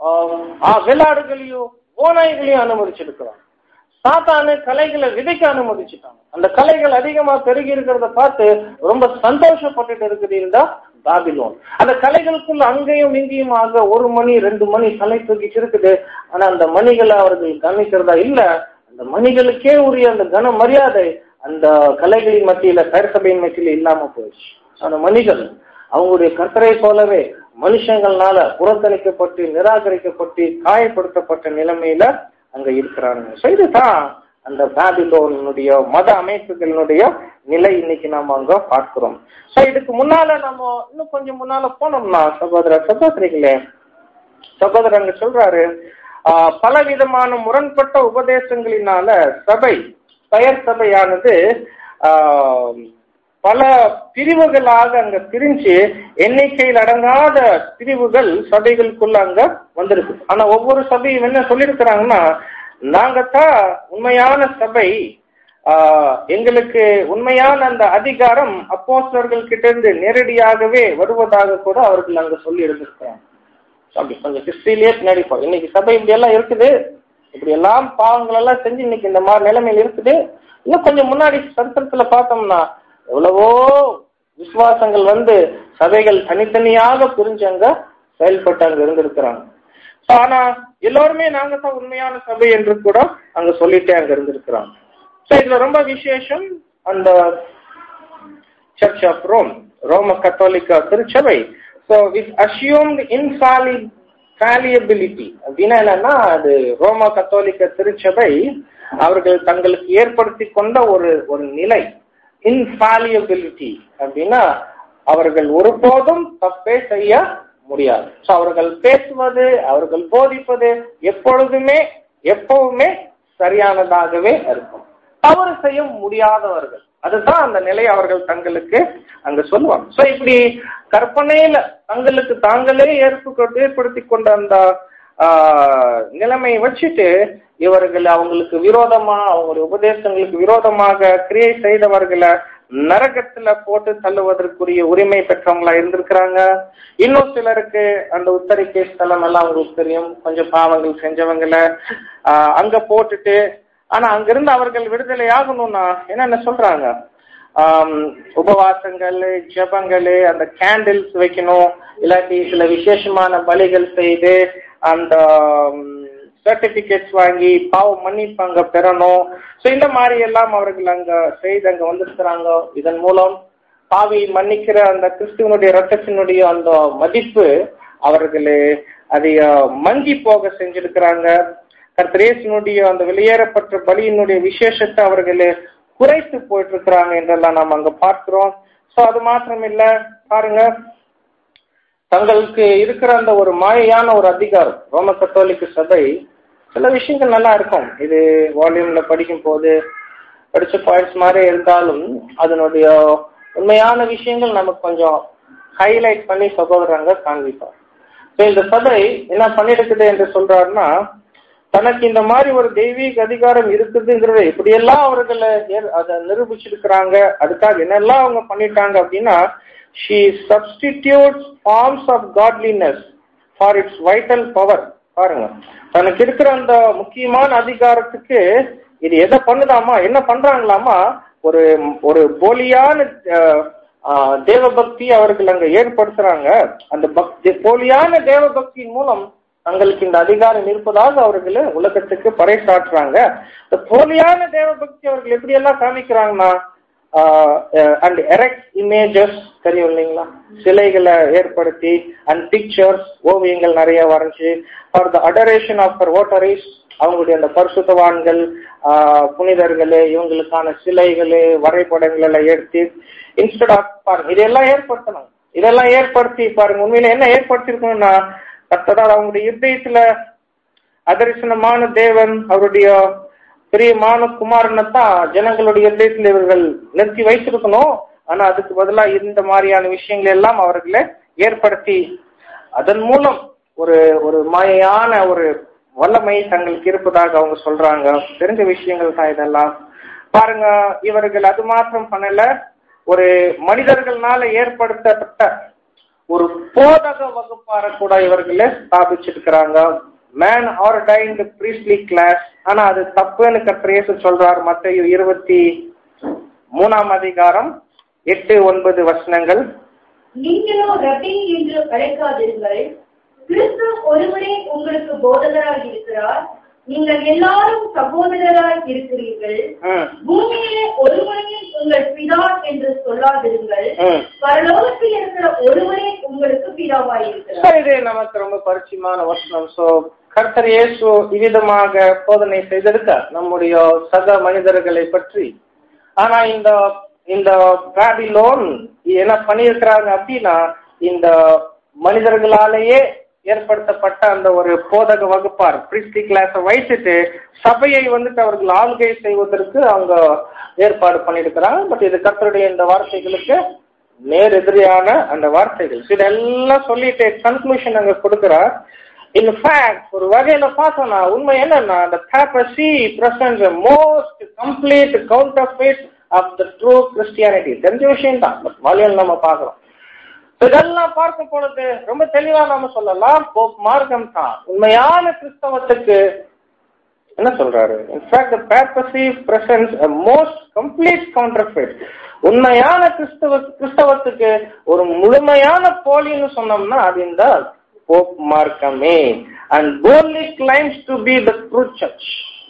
ஆஹ், வெள்ளாடுகளையும் ஓநாய்களையும் அனுமதிச்சிருக்கிறாங்க சாத்தானு கலைகளை விதைக்க அனுமதிச்சுட்டாங்க அந்த கலைகள் அதிகமா பெருகி இருக்கிறத பார்த்து ரொம்ப சந்தோஷப்பட்டுட்டு இருக்குது இந்த பாபிலோன் அந்த கலைகளுக்குள்ள அங்கேயும் இங்கேயும் ஆக ஒரு மணி ரெண்டு மணி கலை தூக்கிட்டு இருக்குது ஆனா அந்த மணிகளை அவர்கள் கவனிக்கிறதா இல்ல அந்த மணிகளுக்கே உரிய அந்த கன மரியாதை அந்த கலைகளின் மத்தியில சபையின் மத்தியில இல்லாம போயிடுச்சு அந்த மணிகள் அவங்களுடைய கர்த்தரை போலவே மனுஷங்கள்னால புறக்கணிக்கப்பட்டு நிராகரிக்கப்பட்டு காயப்படுத்தப்பட்ட நிலைமையில அங்க இருக்கிறாங்க So இதுதான் அந்த பாபிலோனுடைய மத அமைப்புகளினுடைய நிலை இன்னைக்கு நாம அங்க பார்க்கிறோம் சோ இதுக்கு முன்னால நம்ம இன்னும் கொஞ்சம் முன்னால போனோம்னா சகோதர சகோதரிகளே சகோதரர் அங்க சொல்றாரு ஆஹ், பலவிதமான முரண்பட்ட உபதேசங்களினால சபை பெயர் சபையானது ஆஹ், பல பிரிவுகளாக அங்க பிரிஞ்சு எண்ணிக்கையில் அடங்காத பிரிவுகள் சபைகளுக்குள்ள அங்க வந்திருக்கு ஆனா ஒவ்வொரு சபையும் என்ன சொல்லியிருக்கிறாங்கன்னா நாங்கத்தான் உண்மையான சபை ஆஹ், எங்களுக்கு உண்மையான அந்த அதிகாரம் அப்போஸ்தலர்கள் கிட்ட இருந்து நேரடியாகவே வருவதாக கூட அவர்கள் அங்க சொல்லி இருந்திருக்கிறாங்க அப்படி கொஞ்சம் ஹிஸ்டரியிலேயே பின்னாடி போ இன்னைக்கு சபை இப்படி எல்லாம் இருக்குது இப்படி எல்லாம் பாவங்கள் எல்லாம் செஞ்சு இன்னைக்கு இந்த மாதிரி நிலைமையில் இருக்குது இன்னும் கொஞ்சம் முன்னாடி சரித்திரத்துல பார்த்தோம்னா எவ்வளவோ விசுவாசங்கள் வந்து சபைகள் தனித்தனியாக புரிஞ்சு அங்க செயல்பட்டு அங்க இருந்திருக்கிறாங்க So, ஆனா எல்லாருமே நாங்க தான் உண்மையான சபை என்று கூட அங்க சொல்லிட்டே அங்க இருந்திருக்கிறாங்க So, இதுல ரொம்ப விசேஷம் அந்த சர்ச் ஆஃப் ரோம் ரோம கத்தோலிக்க திருச்சபை so with assumed infallibility அப்படின்னா என்னன்னா அது ரோம கத்தோலிக்க திருச்சபை அவர்கள் தங்களுக்கு ஏற்படுத்தி கொண்ட ஒரு ஒரு நிலை இன்ஃபாலியபிலிட்டி அப்படின்னா அவர்கள் ஒருபோதும் தப்பே செய்ய முடியாது ஸோ அவர்கள் பேசுவது அவர்கள் போதிப்பது எப்பொழுதுமே எப்பவுமே சரியானதாகவே இருக்கும் தவறு செய்ய முடியாதவர்கள் அதுதான் அந்த நிலை அவர்கள் தங்களுக்கு அங்க சொல்லுவாங்க சோ இப்படி கற்பனையில தங்களுக்கு தாங்களே ஏற்பு ஏற்படுத்தி கொண்ட அந்த ஆஹ், நிலைமையை வச்சுட்டு இவர்கள் அவங்களுக்கு விரோதமா அவங்களுடைய உபதேசங்களுக்கு விரோதமாக கிரியை செய்தவர்களை நரகத்துல போட்டு தள்ளுவதற்குரிய உரிமை பெற்றவங்களா இருந்திருக்கிறாங்க இன்னும் சிலருக்கு அந்த உத்தரிக்கை ஸ்தலம் எல்லாம் அவங்களுக்கு தெரியும் கொஞ்சம் பாவங்கள் செஞ்சவங்களை ஆஹ், அங்க போட்டுட்டு ஆனா அங்கிருந்து அவர்கள் விடுதலை ஆகணும்னா என்னென்ன சொல்றாங்க ஆம், உபவாசங்கள் ஜெபங்கள் அந்த கேண்டில்ஸ் வைக்கணும் இல்லாட்டி சில விசேஷமான பலிகள் செய்து அந்த சர்டிபிகேட்ஸ் வாங்கி பாவ மன்னிப்பு அங்க பெறணும் ஸோ இந்த மாதிரி எல்லாம் அவர்கள் அங்க செய்து அங்க வந்திருக்கிறாங்க இதன் மூலம் பாவி மன்னிக்கிற அந்த கிறிஸ்துவனுடைய ரத்தத்தினுடைய அந்த மதிப்பு அவர்கள் அதை அஹ், மங்கி போக செஞ்சிருக்கிறாங்க கர்த்தரேசனுடைய அந்த வெளியேறப்பட்ட பலியினுடைய விசேஷத்தை அவர்கள் குறைத்து போயிட்டு இருக்கிறாங்க என்றெல்லாம் நாம் அங்க பார்க்கிறோம் சோ அது மாத்திரம் இல்ல பாருங்க தங்களுக்கு இருக்கிற அந்த ஒரு மாயையான ஒரு அதிகாரம் ரோம கத்தோலிக்க சபை சில விஷயங்கள் நல்லா இருக்கும் இது வால்யூம்ல படிக்கும் போது படிச்ச பாயிண்ட்ஸ் மாதிரி இருந்தாலும் அதனுடைய உண்மையான விஷயங்கள் நமக்கு கொஞ்சம் ஹைலைட் பண்ணி சகோதரங்க காண்பிப்பார் So, இந்த சபை என்ன பண்ணிருக்குது என்று சொல்றாருன்னா தனக்கு இந்த மாதிரி ஒரு தெய்வீக அதிகாரம் இருக்குதுங்கிறத இப்படியெல்லாம் அவர்கள் ஏ- அதை நிரூபிச்சிருக்கிறாங்க அதுக்காக என்னெல்லாம் அவங்க பண்ணிட்டாங்க அப்படின்னா she substitutes forms of godliness for its vital power பாருங்க தனக்கு இருக்கிற அந்த முக்கியமான அதிகாரத்துக்கு இது எதை பண்ணுதாமா என்ன பண்றாங்களாமா ஒரு ஒரு போலியான அஹ், ஆஹ், தேவபக்தி அவர்கள் அங்க ஏற்படுத்துறாங்க அந்த பக்தி போலியான தேவபக்தியின் மூலம் தங்களுக்கு இந்த அதிகாரம் இருப்பதாக அவர்கள் உலகத்துக்கு பறைசாற்றுறாங்க இந்த போலியான தேவபக்தி அவர்கள் எப்படி எல்லாம் காமிக்கிறாங்கன்னா அண்ட் எரெக்ட் இமேஜஸ் தெரியும் இல்லைங்களா சிலைகளை ஏற்படுத்தி அண்ட் பிக்சர்ஸ் ஓவியங்கள் நிறைய வரைஞ்சு for the adoration of her votaries அவங்களுடைய அந்த பரிசுத்தவான்கள் ஆஹ், புனிதர்கள் இவங்களுக்கான சிலைகள் வரைபடங்கள் எல்லாம் எடுத்து இன்ஸ்டெட் ஆஃப் பாருங்க இதெல்லாம் ஏற்படுத்தணும் இதெல்லாம் ஏற்படுத்தி பாருங்க உண்மையில என்ன ஏற்படுத்திருக்கணும்னா கர்த்தரால் அவங்களுடைய இருதயத்துல அதரிசனமான தேவன் அவருடைய பிரியமான குமாரனை தான் ஜனங்களுடைய இதயத்தில் இவர்கள் நிறுத்தி வைத்திருக்கணும் ஆனா அதுக்கு பதிலா இந்த மாதிரியான விஷயங்கள் எல்லாம் அவர்களை ஏற்படுத்தி அதன் மூலம் ஒரு ஒரு மாயையான ஒரு வல்லமை தங்களுக்கு இருப்பதாக அவங்க சொல்றாங்க தெரிஞ்ச விஷயங்கள் தான் இதெல்லாம் பாருங்க இவர்கள் அது மாத்திரம் பண்ணல ஒரு மனிதர்களால ஏற்படுத்தப்பட்ட ஒரு போதக வகுப்பார கூட இவர்கள ஸ்தாபிச்சிருக்கிறாங்க மேன் ஆர்டைன்டு பிரீஸ்லி கிளாஸ் ஆனா அது தப்புன்னு கத்திரேசு சொல்றார் மத்திய இருபத்தி மூணாம் அதிகாரம் எட்டு ஒன்பது வசனங்கள் நீங்களோ ரபி என்று அழைக்காதீர்கள் கிறிஸ்து ஒருவரே உங்களுக்கு போதகராய் இருக்கிறார் நீங்கள் எல்லாரும் சகோதரராய் இருக்கிறீர்கள் ம், பூமியிலே ஒருவரையும் உங்கள் பிதா என்று சொல்லாதிருங்கள் ம். பரலோகத்தில் இருக்கிற ஒருவரே உங்களுக்கு பிதாவாய் So, இருக்கிறார் இது நமக்கு ரொம்ப பரிச்சயமான வசனம் சோ கர்த்தர் இயேசு இவ்விதமாக போதனை செய்திருக்க நம்முடைய சக மனிதர்களை பற்றி ஆனா இந்த இந்த பாபிலோன் என்ன பண்ணியிருக்கிறாங்க அப்படின்னா இந்த மனிதர்களாலேயே ஏற்படுத்தப்பட்ட அந்த ஒரு போதக வகுப்பார் பிரிஸ்டி கிளாஸ வைத்துட்டு சபையை வந்துட்டு அவர்கள் ஆளுகை செய்வதற்கு அவங்க ஏற்பாடு பண்ணியிருக்கிறாங்க பட் இது கர்த்தருடைய இந்த வார்த்தைகளுக்கு நேர் எதிரியான அந்த வார்த்தைகள் So, இதெல்லாம் சொல்லிட்டு கன்க்ளூஷன் அங்க கொடுக்கிறார் இன்ஃபேக்ட் ஒரு வகையில பார்த்தோம்னா உண்மை என்னன்னா அந்த papacy presents a most complete counterfeit of the true Christianity தெரிஞ்ச விஷயம் தான் பட் வாலியல் நம்ம பார்க்கிறோம் So, இதெல்லாம் பார்க்கும் பொழுது ரொம்ப தெளிவா நாம சொல்லலாம் போப் மார்க்கம் தான் உண்மையான கிறிஸ்தவத்துக்கு என்ன சொல்றாரு in fact the papacy presents a most complete counterfeit உண்மையான கிறிஸ்தவ கிறிஸ்தவத்துக்கு ஒரு முழுமையான போலின்னு சொன்னோம்னா அது இந்த போப் மார்க்கமே and boldly claims to be the true church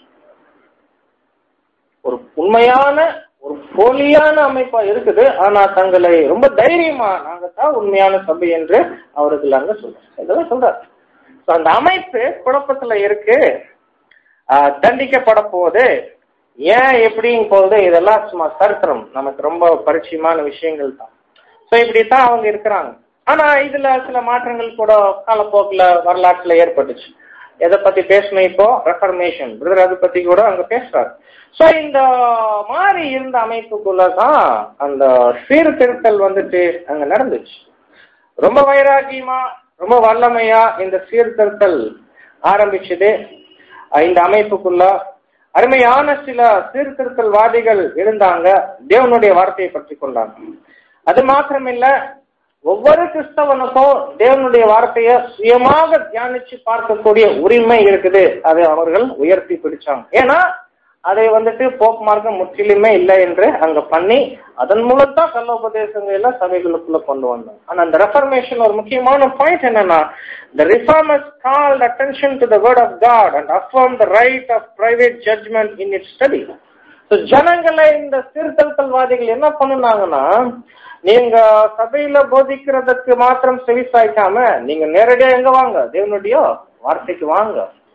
ஒரு உண்மையான ஒரு போலியான அமைப்பா இருக்குது ஆனா தங்களை ரொம்ப தைரியமா நாங்க தான் உண்மையான சபை என்று அவர்கள் அங்க சொல்றாங்க இதெல்லாம் சொல்றாரு So, அந்த அமைப்பு குழப்பத்துல இருக்கு ஆஹ் தண்டிக்கப்பட போகுது ஏன் எப்படிங்க போகுது இதெல்லாம் சும்மா சரித்திரம் நமக்கு ரொம்ப பரிச்சயமான விஷயங்கள் தான் ஸோ இப்படித்தான் அவங்க இருக்கிறாங்க ஆனா இதுல சில மாற்றங்கள் கூட காலப்போக்கில் வரலாற்றுல ஏற்பட்டுச்சு எதை பத்தி பேசணும் இப்போ ரெஃபர்மேஷன் பிரதர் அதை பத்தி கூட அங்க பேசுறாரு ஸோ இந்த மாதிரி இருந்த அமைப்புக்குள்ளதான் அந்த சீர்திருத்தல் வந்துட்டு அங்க நடந்துச்சு ரொம்ப வைராகியமா ரொம்ப வல்லமையா இந்த சீர்திருத்தல் ஆரம்பிச்சது அஹ் இந்த அமைப்புக்குள்ள அருமையான சில சீர்திருத்தல்வாதிகள் இருந்தாங்க தேவனுடைய வார்த்தையை பற்றி கொண்டாங்க அது மாத்திரமில்ல ஒவ்வொரு கிறிஸ்தவனுக்கும் தேவனுடைய வார்த்தையை சுயமாக தியானிச்சு பார்க்கக்கூடிய உரிமை இருக்குது அதை அவர்கள் உயர்த்தி பிடிச்சாங்க ஏன்னா அதை வந்துட்டு போப் மார்க்கம் முற்றிலுமே இல்லை என்று அங்க பண்ணி அதன் மூலம் தான் கல்லோபதேசங்கள் எல்லாம் சபைகளுக்குள்ள கொண்டு வந்தாங்க ஆனா அந்த ரெஃபர்மேஷன் ஒரு முக்கியமான பாயிண்ட் என்னன்னா the reformers called attention to the word of God and affirmed the right of private judgment in its study. So, ஜனங்களை இந்த சீர்திருத்தல்வாதிகள் என்ன பண்ணுனாங்கன்னா நீங்க சபையில போதிக்கிறதுக்கு மாத்திரம் செவிசாய்க்காம நீங்க நேரடியா எங்க வாங்க தேவனுடைய வார்த்தைக்கு வாங்க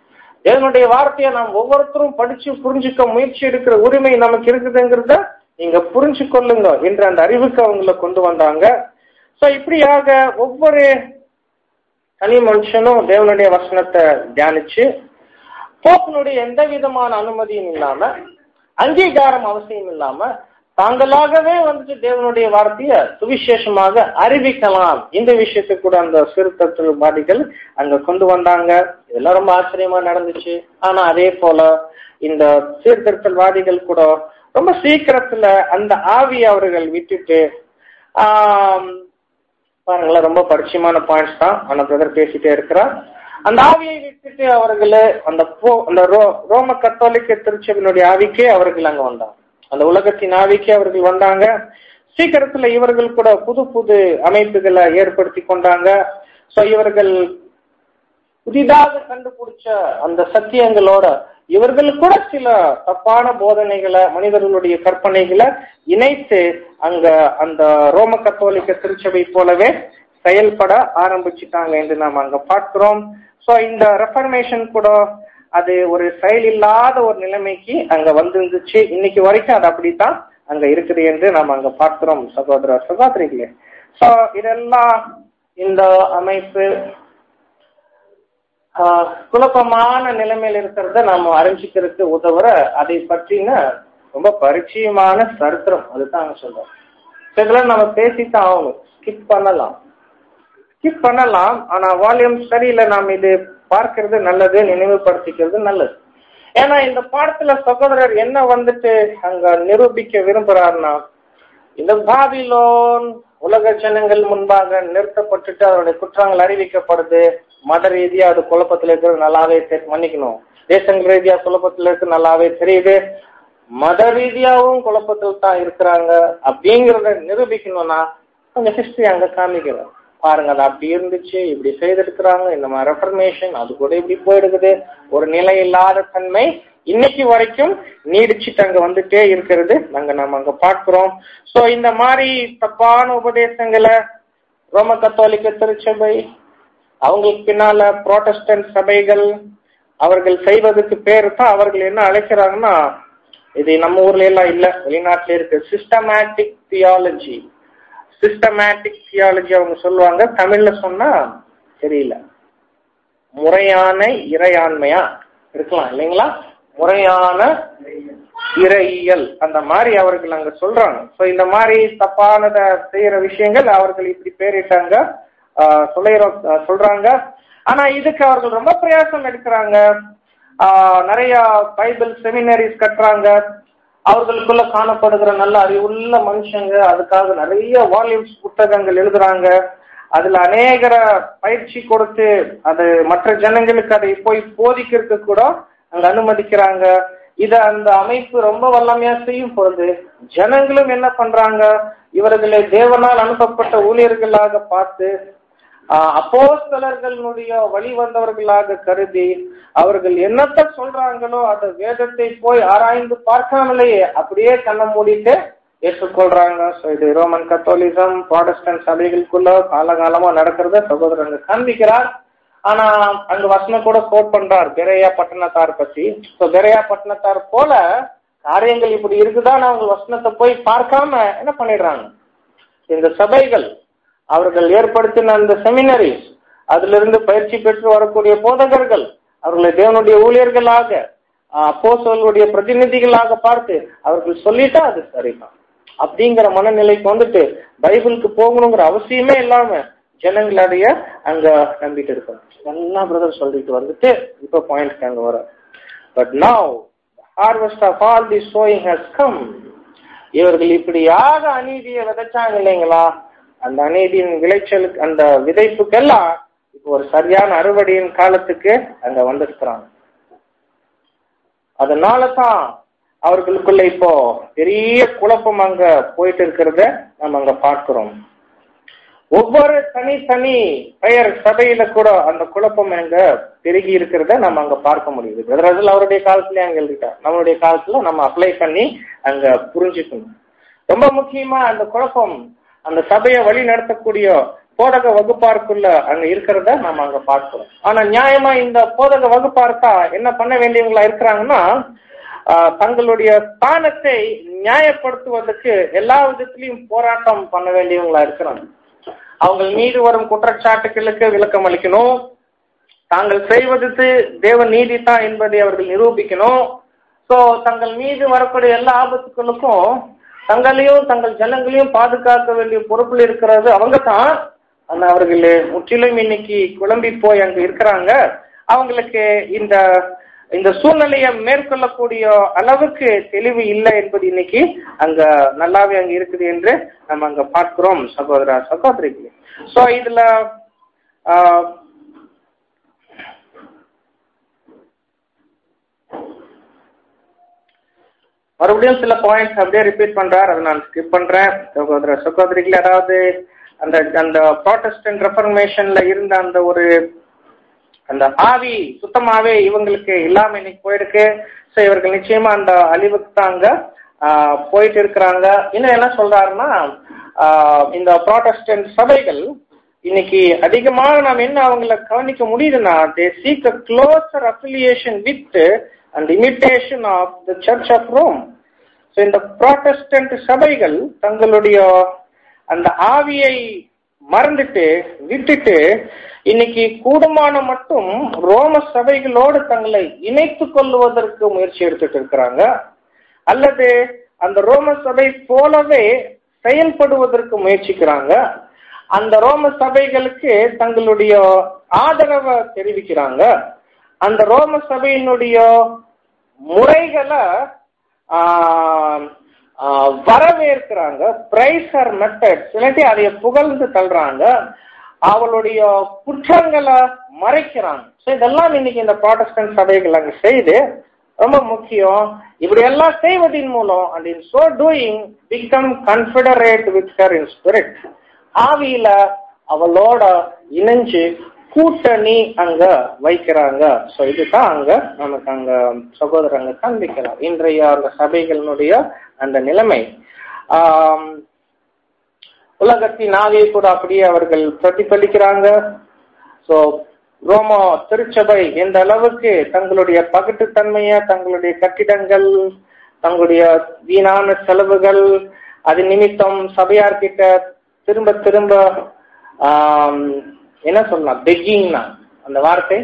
தேவனுடைய வார்த்தையை நாம் ஒவ்வொருத்தரும் படிச்சு புரிஞ்சுக்க முயற்சி எடுக்கிற உரிமை நமக்கு இருக்குதுங்கிறத நீங்க புரிஞ்சு கொள்ளுங்க என்ற அந்த அறிவுக்கு அவங்கள கொண்டு வந்தாங்க சோ இப்படியாக ஒவ்வொரு தனி மனுஷனும் தேவனுடைய வசனத்தை தியானிச்சு போப்பினுடைய எந்த விதமான அனுமதியும் இல்லாம அங்கீகாரம் அவசியம் இல்லாம தாங்களாகவே வந்துட்டு தேவனுடைய வார்த்தைய சுவிசேஷமாக அறிவிக்கலாம் இந்த விஷயத்தை கூட அந்த சிறுத்தத்துவாதிகள் அங்க கொண்டு வந்தாங்க இதெல்லாம் ரொம்ப ஆச்சரியமா நடந்துச்சு ஆனா அதே போல இந்த சீர்திருத்தல்வாதிகள் கூட ரொம்ப சீக்கிரத்துல அந்த ஆவியை அவர்கள் விட்டுட்டு ஆஹ் பாருங்களேன் ரொம்ப பரிச்சயமான பாயிண்ட்ஸ் தான் ஆனா பிரதர் பேசிட்டே இருக்கிறார் அந்த ஆவியை விட்டுட்டு அவர்கள் அந்த போ அந்த ரோ ரோம கத்தோலிக்க திருச்சபையினுடைய ஆவிக்கே அவர்கள் அங்க வந்தாங்க அந்த உலகத்தின் ஆவிக்கே அவர்கள் வந்தாங்க சீக்கிரத்துல இவர்கள் கூட புது புது அமைப்புகளை ஏற்படுத்தி கொண்டாங்க சோ இவர்கள் புதிதாக கண்டுபிடிச்ச அந்த சத்தியங்களோட இவர்கள் கூட சில தப்பான போதனைகளை மனிதர்களுடைய கற்பனைகளை இணைத்து அங்க அந்த ரோம கத்தோலிக்க திருச்சபை போலவே செயல்பட ஆரம்பிச்சுட்டாங்க என்று நாம் அங்க பார்க்கிறோம் சோ இந்த ரெஃபர்மேஷன் கூட அது ஒரு செயல் இல்லாத ஒரு நிலைமைக்கு அங்க வந்துருந்துச்சு இன்னைக்கு வரைக்கும் அது அப்படித்தான் அங்க இருக்குது என்று நாம் அங்க பார்க்கிறோம் சகோதர சகோதரிகளே சோ இதெல்லாம் இந்த அமைப்பு ஆஹ், குழப்பமான நிலைமையில இருக்கிறத நாம அறிஞ்சிக்கிறதுக்கு உதவுற அதை பற்றின ரொம்ப பரிச்சயமான சரித்திரம் அதுதான் அங்க சொல்றோம் இதெல்லாம் நம்ம பேசித்தான் ஆகணும் ஸ்கிப் பண்ணலாம் ஸ்கிப் பண்ணலாம் ஆனா வால்யூம் ஸ்டடியில நாம் இது பார்க்கிறது நல்லது நினைவுபடுத்திக்கிறது நல்லது ஏன்னா இந்த பாடத்துல சகோதரர் என்ன வந்துட்டு அங்க நிரூபிக்க விரும்புறாருன்னா இந்த பாபிலோன் உலக ஜனங்கள் முன்பாக நிறுத்தப்பட்டுட்டு அவருடைய குற்றங்கள் அறிவிக்கப்படுது மத ரீதியா அது குழப்பத்துல இருக்கிறது நல்லாவே தெரி- மன்னிக்கணும் தேசங்கள் ரீதியா குழப்பத்துல இருக்கு நல்லாவே தெரியுது மத ரீதியாவும் குழப்பத்தில் தான் இருக்கிறாங்க அப்படிங்கறத நிரூபிக்கணும்னா கொஞ்சம் ஹிஸ்டரி அங்க காமிக்கிறோம் பாருங்க அது அப்படி இருந்துச்சு இப்படி செய்திருக்கிறாங்க இந்த மாதிரி ரெஃபர்மேஷன் அது கூட இப்படி போயிடுக்குது ஒரு நிலை இல்லாத தன்மை இன்னைக்கு வரைக்கும் நீடிச்சுட்டு அங்க வந்துட்டே இருக்கிறது நாங்க நம்ம அங்க பார்க்கிறோம் சோ இந்த மாதிரி தப்பான உபதேசங்களை ரோம கத்தோலிக்க திருச்சபை அவங்களுக்கு பின்னால புரோட்டஸ்டன்ட் சபைகள் அவர்கள் செய்வதற்கு பேரு தான் அவர்கள் என்ன அழைக்கிறாங்கன்னா இது நம்ம ஊர்ல எல்லாம் இல்ல வெளிநாட்டுல இருக்கு சிஸ்டமேட்டிக் தியாலஜி சிஸ்டமேட்டிக் தியாலஜி அவங்க சொல்லுவாங்க தமிழ்ல சொன்னா தெரியல முறையான இறையாண்மையா இருக்கலாம் இல்லைங்களா முறையான இறையியல் அந்த மாதிரி அவர்கள் அங்க சொல்றாங்க சோ இந்த மாதிரி தப்பானத செய்யற விஷயங்கள் அவர்கள் இப்படி பேரிட்டாங்க ஆஹ் சொல்லிடுறோம் ஆஹ் சொல்றாங்க ஆனா இதுக்கு அவர்கள் ரொம்ப பிரயாசம் எடுக்கிறாங்க ஆஹ் நிறைய பைபிள் செமினரிஸ் கட்டுறாங்க அவர்களுக்குள்ள காணப்படுகிற நல்ல அறிவுள்ள மனுஷங்க அதுக்காக நிறைய வால்யூம்ஸ் புத்தகங்கள் எழுதுறாங்க அதுல அநேகர பயிற்சி கொடுத்து அது மற்ற ஜனங்களுக்கு அதை போய் போதிக்கிறதுக்கு கூட அங்க அனுமதிக்கிறாங்க இத அந்த அமைப்பு ரொம்ப வல்லமையா செய்யும் பொழுது ஜனங்களும் என்ன பண்றாங்க இவர்களை தேவனால் அனுப்பப்பட்ட ஊழியர்களாக பார்த்து ஆஹ் அப்போஸ்தலர்களுடைய வழி வந்தவர்களாக கருதி அவர்கள் என்னத்த சொல்றாங்களோ அந்த வேதத்தை போய் ஆராய்ந்து பார்க்காமலேயே அப்படியே கண்ணை மூடிட்டு ஏற்றுக்கொள்றாங்க So, இது ரோமன் கத்தோலிசம் ப்ராடஸ்டன்ட் சபைகளுக்குள்ள காலகாலமா நடக்கிறத சகோதரங்க காண்பிக்கிறார் ஆனா அங்க வசனம் கூட கோட் பண்றார் பெரையா பட்டணத்தார் பத்தி So, பெரையா பட்டணத்தார் போல காரியங்கள் இப்படி இருக்குதான் அவங்க வசனத்தை போய் பார்க்காம என்ன பண்ணிடுறாங்க இந்த சபைகள் அவர்கள் ஏற்படுத்தின அந்த செமினரிஸ் அதுல இருந்து பயிற்சி பெற்று வரக்கூடிய போதகர்கள் அவர்களை தேவனுடைய ஊழியர்களாக அப்போஸ்தலர்களுடைய பிரதிநிதிகளாக பார்த்து அவர்கள் சொல்லிட்டா அது சரிதான் அப்படிங்கிற மனநிலைக்கு வந்துட்டு பைபிளுக்கு போகணுங்கிற அவசியமே இல்லாம ஜனங்களுடைய அங்க நம்பிட்டு இருக்கணும் எல்லாம் பிரதர் சொல்லிட்டு வந்துட்டு இப்ப பாயிண்ட் அங்க வர but now harvest of all the sowing has come இவர்கள் இப்படியாக அநீதியை விதைச்சாங்க இல்லைங்களா அந்த அநீதியின் விளைச்சலுக்கு அந்த விதைப்புக்கெல்லாம் இப்போ ஒரு சரியான அறுவடையின் காலத்துக்கு அங்க வந்திருக்கிறாங்க அதனால தான் அவர்களுக்குள்ள இப்போ பெரிய குழப்பம் அங்க போயிட்டு இருக்கிறத நம்ம அங்க பார்க்கிறோம் ஒவ்வொரு தனித்தனி பெயர் சபையில கூட அந்த குழப்பம் அங்க பெருகி இருக்கிறத நம்ம அங்க பார்க்க முடியுது பிரதர் அவருடைய காலத்துல அங்க எழுதிட்டார் நம்மளுடைய காலத்துல நம்ம அப்ளை பண்ணி அங்க புரிஞ்சுக்கணும் ரொம்ப முக்கியமா அந்த குழப்பம் அந்த சபையை வழி நடத்தக்கூடிய போதக வகுப்பாருக்குள்ள அங்க இருக்கிறத நம்ம அங்க பார்க்கிறோம் ஆனா நியாயமா இந்த போதக வகுப்பார்த்தா என்ன பண்ண வேண்டியவங்களா இருக்கிறாங்கன்னா ஆஹ், தங்களுடைய ஸ்தானத்தை நியாயப்படுத்துவதற்கு எல்லா விதத்திலையும் போராட்டம் பண்ண வேண்டியவங்களா இருக்கிறாங்க அவங்க மீது வரும் குற்றச்சாட்டுகளுக்கு விளக்கம் அளிக்கணும் தாங்கள் செய்வது தேவ நீதி தான் என்பதை அவர்கள் நிரூபிக்கணும் சோ தங்கள் மீது வரக்கூடிய எல்லா ஆபத்துக்களுக்கும் தங்களையும் தங்கள் ஜனங்களையும் பாதுகாக்க வேண்டிய பொறுப்பில் இருக்கிறது அவங்க தான் ஆனா அவர்கள் முற்றிலும் இன்னைக்கு குழம்பி போய் அங்க இருக்கிறாங்க அவங்களுக்கு இந்த இந்த சூழ்நிலையை மேற்கொள்ளக்கூடிய அளவுக்கு தெளிவு இல்லை என்பது இன்னைக்கு அங்க நல்லாவே அங்க இருக்குது என்று நம்ம அங்க பார்க்கிறோம் சகோதர சகோதரிகளே சோ இதுல ஆஹ், மறுபடியும் சில பாயிண்ட்ஸ் அப்படியே ரிப்பீட் பண்றார் அதை நான் ஸ்கிப் பண்றேன் சகோதர சகோதரிகள் அதாவது அந்த அந்த ப்ராட்டஸ்டன்ட் ரெஃபர்மேஷன்ல இருந்த அந்த ஒரு அந்த ஆவி சுத்தமாவே இவங்களுக்கு இல்லாம இன்னைக்கு போயிருக்கு ஸோ இவர்கள் நிச்சயமா அந்த அழிவுக்கு தான் அங்க ஆஹ், போயிட்டு இருக்கிறாங்க இன்னும் என்ன சொல்றாருன்னா ஆஹ், இந்த ப்ராட்டஸ்டன்ட் சபைகள் இன்னைக்கு அதிகமாக நாம் என்ன அவங்கள கவனிக்க முடியுதுன்னா they seek a closer affiliation with and imitation of the church of Rome so இந்த ப்ராட்டஸ்டன்ட் சபைகள் தங்களுடைய அந்த ஆவியை மறந்துட்டு விட்டுட்டு இன்னைக்கு கூடுமான மட்டும் ரோம சபைகளோடு தங்களை இணைத்து கொள்வதற்கு முயற்சி எடுத்துட்டு இருக்கிறாங்க அல்லது அந்த ரோம சபை போலவே செயல்படுவதற்கு முயற்சிக்கிறாங்க அந்த ரோம சபைகளுக்கு தங்களுடைய ஆதரவை தெரிவிக்கிறாங்க அந்த ரோம சபையினுடைய முறைகளை ஆஹ், ஆஹ், வரவேற்கிறாங்க பிரைஸ் ஆர் மெத்தட்ஸ் இல்லாட்டி அதை புகழ்ந்து தள்ளுறாங்க அவளுடைய குற்றங்களை மறைக்கிறாங்க ஸோ இதெல்லாம் இன்னைக்கு இந்த ப்ராட்டஸ்டன்ட் சபைகள் அங்க செய்து ரொம்ப முக்கியம் இப்படி எல்லாம் செய்வதின் மூலம் and in so doing become confederate with her in spirit ஆவியில அவளோட இணைஞ்சு கூட்டணி அங்க வைக்கிறாங்க சோ இதுதான் அங்க நமக்கு அங்க சகோதரங்க காண்பிக்கலாம் இன்றைய அந்த சபைகளினுடைய அந்த நிலைமை ஆம், உலகத்தின் ஆவியை கூட அப்படியே அவர்கள் பிரதிபலிக்கிறாங்க சோ ரோமா திருச்சபை எந்த அளவுக்கு தங்களுடைய பகட்டுத்தன்மைய தங்களுடைய கட்டிடங்கள் தங்களுடைய வீணான செலவுகள் அது நிமித்தம் சபையார்கிட்ட திரும்ப திரும்ப ஆம், என்ன சொல்லலாம் பெக்கிங்னா அந்த வார்த்தை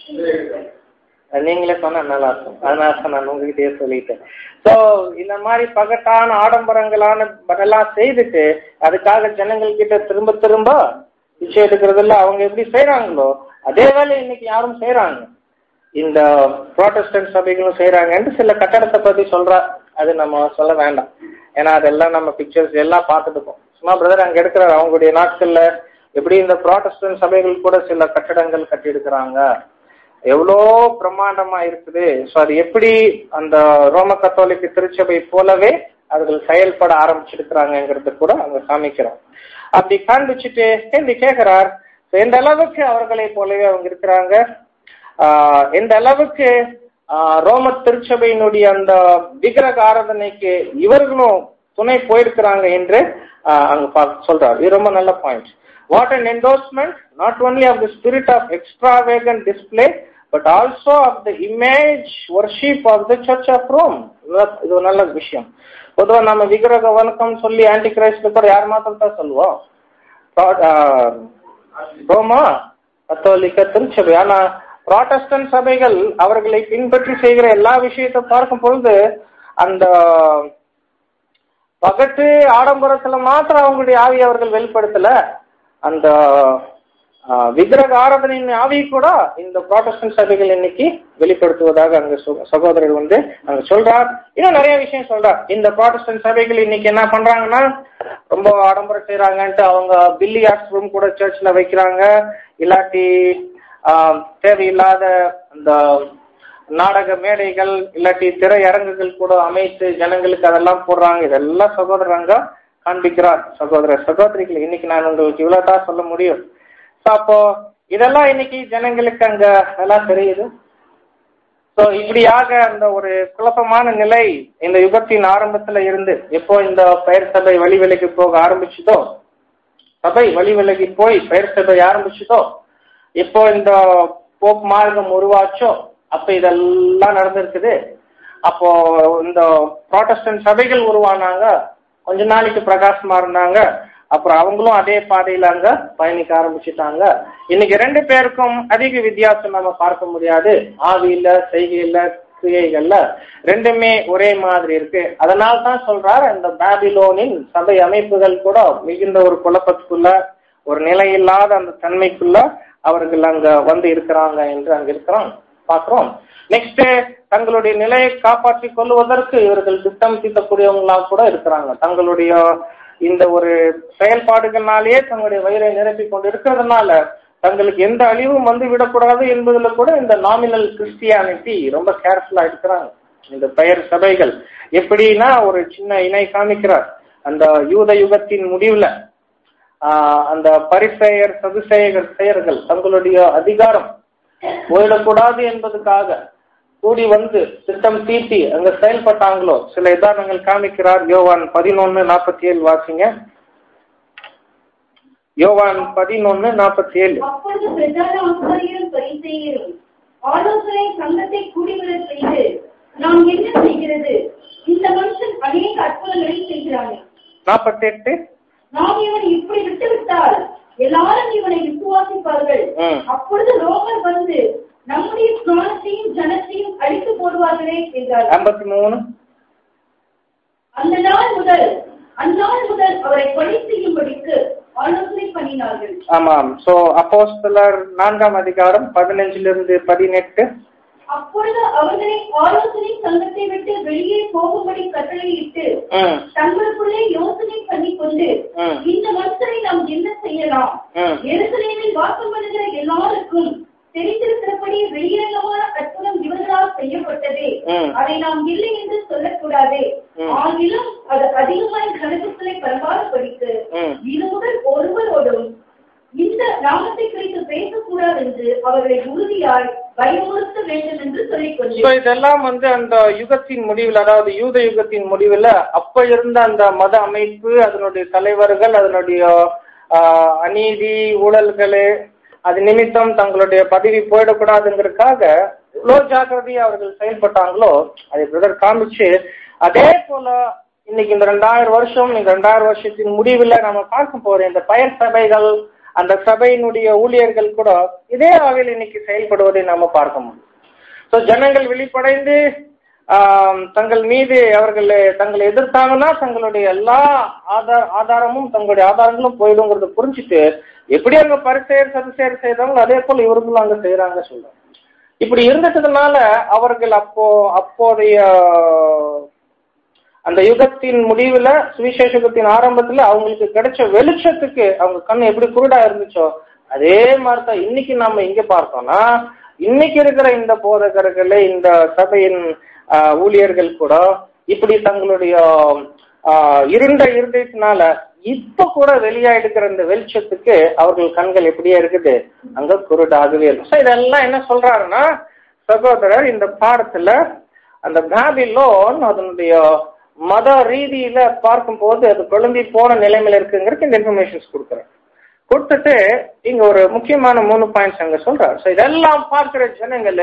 அது நீங்களே சொன்னா நல்லா இருக்கும் அதனால தான் நான் உங்ககிட்டயே சொல்லிட்டேன் சோ இந்த மாதிரி பகட்டான ஆடம்பரங்களான அதெல்லாம் செய்துட்டு அதுக்காக ஜனங்கள் கிட்ட திரும்ப திரும்ப பிச்சை எடுக்கிறதுல அவங்க எப்படி செய்யறாங்களோ அதே வேலை இன்னைக்கு யாரும் செய்யறாங்க இந்த ப்ராட்டஸ்டன்ட் சபைகளும் செய்யறாங்கன்னு சில கட்டடத்தை பத்தி சொல்றா அது நம்ம சொல்ல வேண்டாம் ஏன்னா அதெல்லாம் நம்ம பிக்சர்ஸ் எல்லாம் பார்த்துட்டுப்போம் சும்மா பிரதர் அங்க எடுக்கிறாரு அவங்களுடைய நாட்கள்ல எப்படி இந்த ப்ராட்டஸ்டன்ட் சபைகள் கூட சில கட்டடங்கள் கட்டி எடுக்கிறாங்க எவ்வளோ பிரம்மாண்டமா இருக்குது ஸோ அது எப்படி அந்த ரோம கத்தோலிக்க திருச்சபை போலவே அவர்கள் செயல்பட ஆரம்பிச்சிருக்கிறாங்கிறது கூட அங்க காமிக்கிறோம் அப்படி காண்பிச்சுட்டு கேள்வி கேட்கிறார் "So, எந்த அளவுக்கு அவர்களை போலவே அவங்க இருக்கிறாங்க ஆஹ் எந்த அளவுக்கு ஆஹ் ரோம திருச்சபையினுடைய அந்த விக்கிரக ஆராதனைக்கு இவர்களும் துணை போயிருக்கிறாங்க என்று ஆஹ் அங்க பா- சொல்றார் இது ரொம்ப நல்ல point what an endorsement not only of the spirit of extravagant display but also of the image worship of the church of Rome இது ஒரு நல்ல விஷயம் பொதுவா நம்ம விக்கிரக வணக்கம் சொல்லி ஆன்டி கிரைஸ்ட் கூட யார் மாத்திரம் தான் சொல்லுவோம் Pro- ஆஹ் ரோமா கத்தோலிக்க திருச்சபை ஆனா ப்ராட்டஸ்டன்ட் சபைகள் அவர்களை பின்பற்றி செய்கிற எல்லா விஷயத்தை பார்க்கும் பொழுது அந்த பகட்டு ஆடம்பரத்துல மாத்திரம் அவங்களுடைய ஆவி அவர்கள் வெளிப்படுத்தல அந்த ஆஹ், விக்கிரக ஆராதனையின் ஆவி கூட இந்த ப்ராட்டஸ்டன்ட் சபைகள் இன்னைக்கு வெளிப்படுத்துவதாக அங்க சொ- சகோதரர் வந்து அங்க சொல்றார் இன்னும் நிறைய விஷயம் சொல்றார் இந்த ப்ராட்டஸ்டன்ட் சபைகள் இன்னைக்கு என்ன பண்றாங்கன்னா ரொம்ப ஆடம்பரம் செய்யறாங்கன்ட்டு அவங்க பில்லியார்ட்ஸ் ரூம் கூட சர்ச்ல வைக்கிறாங்க இல்லாட்டி ஆஹ், தேவையில்லாத அந்த நாடக மேடைகள் இல்லாட்டி திரையரங்குகள் கூட அமைத்து ஜனங்களுக்கு அதெல்லாம் போடுறாங்க இதெல்லாம் சகோதரங்க காண்பிக்கிறார் சகோதர சகோதரிகள் இன்னைக்கு நான் உங்களுக்கு இவ்வளவுதான் சொல்ல முடியும் So, அப்போ இதெல்லாம் இன்னைக்கு ஜனங்களுக்கு அங்க நல்லா தெரியுது சோ இப்படியாக அந்த ஒரு குழப்பமான நிலை இந்த யுகத்தின் ஆரம்பத்துல இருந்து எப்போ இந்த பெயர் சபை வழி விலைக்கு போக ஆரம்பிச்சதோ சபை வழி விலகி போய் பெயர் சபை ஆரம்பிச்சுதோ இப்போ இந்த போப் மார்க்கம் உருவாச்சோ அப்ப இதெல்லாம் நடந்திருக்குது அப்போ இந்த ப்ராட்டஸ்டன்ட் சபைகள் உருவானாங்க கொஞ்ச நாளைக்கு பிரகாசமா இருந்தாங்க அப்புறம் அவங்களும் அதே பாதையில அங்க பயணிக்க ஆரம்பிச்சுட்டாங்க இன்னைக்கு ரெண்டு பேருக்கும் அதிக வித்தியாசம் நம்ம பார்க்க முடியாது ஆவியில செய்கையில கிரியைகள்ல ரெண்டுமே ஒரே மாதிரி இருக்கு அதனால தான் சொல்றார் இந்த பாபிலோனின் சபை அமைப்புகள் கூட மிகுந்த ஒரு குழப்பத்துக்குள்ள ஒரு நிலையில்லாத அந்த தன்மைக்குள்ள அவர்கள் அங்க வந்து இருக்கிறாங்க என்று அங்க இருக்கிறோம் பாக்குறோம் நெக்ஸ்ட் தங்களுடைய நிலையை காப்பாற்றிக் கொள்வதற்கு இவர்கள் திட்டம் தீட்டக்கூடியவங்களா கூட இருக்கிறாங்க தங்களுடைய இந்த ஒரு செயல்பாடுகள்னாலேயே தங்களுடைய வயிறை நிரப்பி கொண்டு இருக்கிறதுனால தங்களுக்கு எந்த அழிவும் வந்து விடக்கூடாது என்பதுல கூட இந்த நாமினல் கிறிஸ்டியானிட்டி ரொம்ப கேர்ஃபுல்லா இருக்கிறாங்க இந்த பெயர் சபைகள் எப்படின்னா ஒரு சின்ன இணை காமிக்கிறார் அந்த யூத யுகத்தின் முடிவுல ஆஹ் அந்த பரிசெயர் சதுசெயர் செயர்கள் தங்களுடைய அதிகாரம் போயிடக்கூடாது என்பதுக்காக கூடி வந்து திட்டம் தீட்டி அங்க செயல்பட்டாங்களோ சில உதாரணங்கள் காமிக்கிறார் யோவான் பதினொன்னு நாற்பத்தி ஏழு வாசிங்க யோவான் பதினொன்னு நாற்பத்தி ஏழு அப்பொழுது பிரதான ஆசாரியரும் பரிசேயரும் ஆலோசனை சங்கத்தை கூடிவரச் செய்து நாம் என்ன செய்கிறது இந்த மனுஷன் அநேக அற்புதங்களை செய்கிறானே நாற்பத்தி எட்டு நாம் இவனை இப்படி விட்டுவிட்டால் எல்லாரும் இவனை விசுவாசிப்பார்கள் ம். அப்பொழுது ரோமர் வந்து நம்முடைய ஸ்நானத்தையும் ஜனத்தையும் அழித்து போடுவார்களே என்றார் ஐம்பத்தி மூணு அந்த நாள் முதல் அந்நாள் முதல் அவரை கொலை செய்யும்படிக்கு ஆலோசனை பண்ணினார்கள் ஆமாம் சோ அப்போஸ்தலர் நான்காம் அதிகாரம் பதினஞ்சுல இருந்து பதினெட்டு அப்பொழுது அவர்களை ஆலோசனை சங்கத்தை விட்டு வெளியே போகும்படி கட்டளையிட்டு ம், தங்களுக்குள்ளே யோசனை பண்ணி கொண்டு ம், இந்த மனுஷரை நாம் என்ன செய்யலாம் ம், எருசலேமில் வாசம் பண்ணுகிற எல்லாருக்கும் தெரிந்திருக்கிறபடி வெளியரங்கமான அற்புதம் இவர்களால் செய்யப்பட்டதே ம். அதை நாம் இல்லை என்று சொல்லக்கூடாதே ம். ஆகிலும் அது அதிகமாய் கணக்குகளை பரவாதபடிக்கு ம். இது முதல் ஒருவரோடும் இந்த நாமத்தை குறித்து பேசக்கூடாது என்று அவர்களை உறுதியாய் பயமுறுத்த வேண்டும் என்று சொல்லிக் So, கொண்டேன் இதெல்லாம் வந்து அந்த யுகத்தின் முடிவில் அதாவது யூத யுகத்தின் முடிவில் அப்ப இருந்த அந்த மத அமைப்பு அதனுடைய தலைவர்கள் அதனுடைய ஆஹ், அநீதி ஊழல்கள் அது நிமித்தம் தங்களுடைய பதவி போயிடக்கூடாதுங்கிறதுக்காக எவ்வளவு ஜாக்கிரதையா அவர்கள் செயல்பட்டாங்களோ அதை பிரதர் காமிச்சு அதே போல இன்னைக்கு இந்த ரெண்டாயிரம் வருஷம் இந்த ரெண்டாயிரம் வருஷத்தின் முடிவில் நம்ம பார்க்க போற இந்த பயர் சபைகள் அந்த சபையினுடைய ஊழியர்கள் கூட இதே வகையில் இன்னைக்கு செயல்படுவதை நாம பார்க்க முடியும் ஸோ ஜனங்கள் விழிப்படைந்து ஆம், தங்கள் மீது அவர்கள் தங்களை எதிர்த்தாங்கன்னா தங்களுடைய எல்லா ஆதார ஆதாரமும் தங்களுடைய ஆதாரங்களும் போயிடுங்கிறத புரிஞ்சுட்டு எப்படி அங்க பரிசெயர் சதுசெயர் செய்தாங்களோ அதே போல இவர்களும் அங்க செய்யறாங்க சொல்றாங்க இப்படி இருந்துட்டதுனால அவர்கள் அப்போ அப்போதைய அந்த யுகத்தின் முடிவுல சுவிசேஷ யுகத்தின் ஆரம்பத்துல அவங்களுக்கு கிடைச்ச வெளிச்சத்துக்கு அவங்க கண் எப்படி குருடா இருந்துச்சோ அதே மாதிரிதான் இன்னைக்கு நம்ம இங்க பார்த்தோம்னா இன்னைக்கு இருக்கிற இந்த போதகர்கள் இந்த சபையின் ஆஹ், ஊழியர்கள் கூட இப்படி தங்களுடைய ஆஹ், இருண்ட இருதயத்தினால இப்ப கூட வெளியா எடுக்கிற இந்த வெளிச்சத்துக்கு அவர்கள் கண்கள் எப்படியே இருக்குது அங்க குருடாகவே இருக்கும் So, இதெல்லாம் என்ன சொல்றாருன்னா சகோதரர் இந்த பாடத்துல அந்த பாபிலோன் அதனுடைய மத ரீதியில பார்க்கும்போது அது குழம்பி போன நிலைமையில இருக்குங்கிறதுக்கு இந்த இன்ஃபர்மேஷன்ஸ் கொடுக்குறேன் கொடுத்துட்டு இங்க ஒரு முக்கியமான மூணு பாயிண்ட்ஸ் அங்க சொல்றாரு ஸோ இதெல்லாம் பார்க்கிற ஜனங்கள்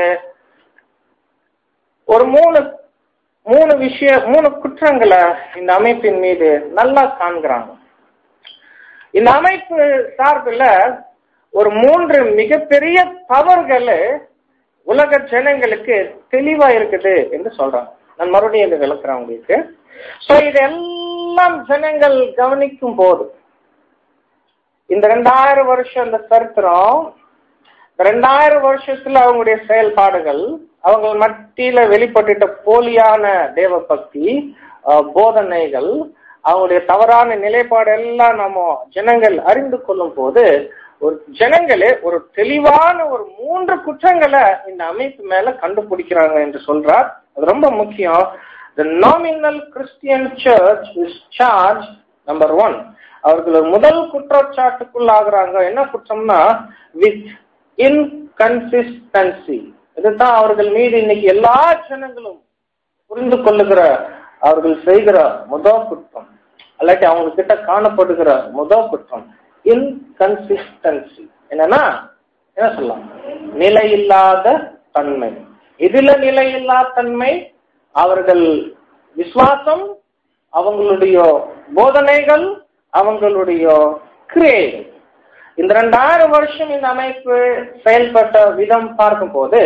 ஒரு மூணு மூணு விஷய மூணு குற்றங்களை இந்த அமைப்பின் மீது நல்லா காண்கிறாங்க இந்த அமைப்பு சார்பில் ஒரு மூன்று மிகப்பெரிய தவறுகள் உலக ஜனங்களுக்கு தெளிவா இருக்குது என்று சொல்றாங்க நான் மறுபடியும் இதை விளக்குறேன் உங்களுக்கு சோ இதெல்லாம் ஜனங்கள் கவனிக்கும் போது இந்த ரெண்டாயிரம் வருஷம் இந்த சரித்திரம் இந்த ரெண்டாயிரம் வருஷத்துல அவங்களுடைய செயல்பாடுகள் அவங்க மத்தியில வெளிப்பட்டுட்ட போலியான தேவ பக்தி அஹ், போதனைகள் அவங்களுடைய தவறான நிலைப்பாடு எல்லாம் நம்ம ஜனங்கள் அறிந்து கொள்ளும் போது ஒரு ஜனங்களே ஒரு தெளிவான ஒரு மூன்று குற்றங்களை இந்த அமைப்பு மேல கண்டுபிடிக்கிறாங்க என்று சொல்றார் அது ரொம்ப முக்கியம் the nominal Christian church is charge number one அவர்கள் ஒரு முதல் குற்றச்சாட்டுக்குள்ள ஆகுறாங்க என்ன குற்றம்னா வித் இன்கன்சிஸ்டன்சி இதுதான் அவர்கள் மீது இன்னைக்கு எல்லா ஜனங்களும் புரிந்து கொள்ளுகிற அவர்கள் செய்கிற முதல் குற்றம் அல்லாட்டி அவங்க கிட்ட காணப்படுகிற முதல் குற்றம் இன்கன்சிஸ்டன்சி என்னன்னா என்ன சொல்லலாம் நிலையில்லாத தன்மை இதுல நிலையில்லாத தன்மை அவர்கள் விசுவாசம் அவங்களுடைய போதனைகள் அவங்களுடைய கிரியைகள் இந்த ரெண்டாயிரம் வருஷம் இந்த அமைப்பு செயல்பட்ட விதம் பார்க்கும்போது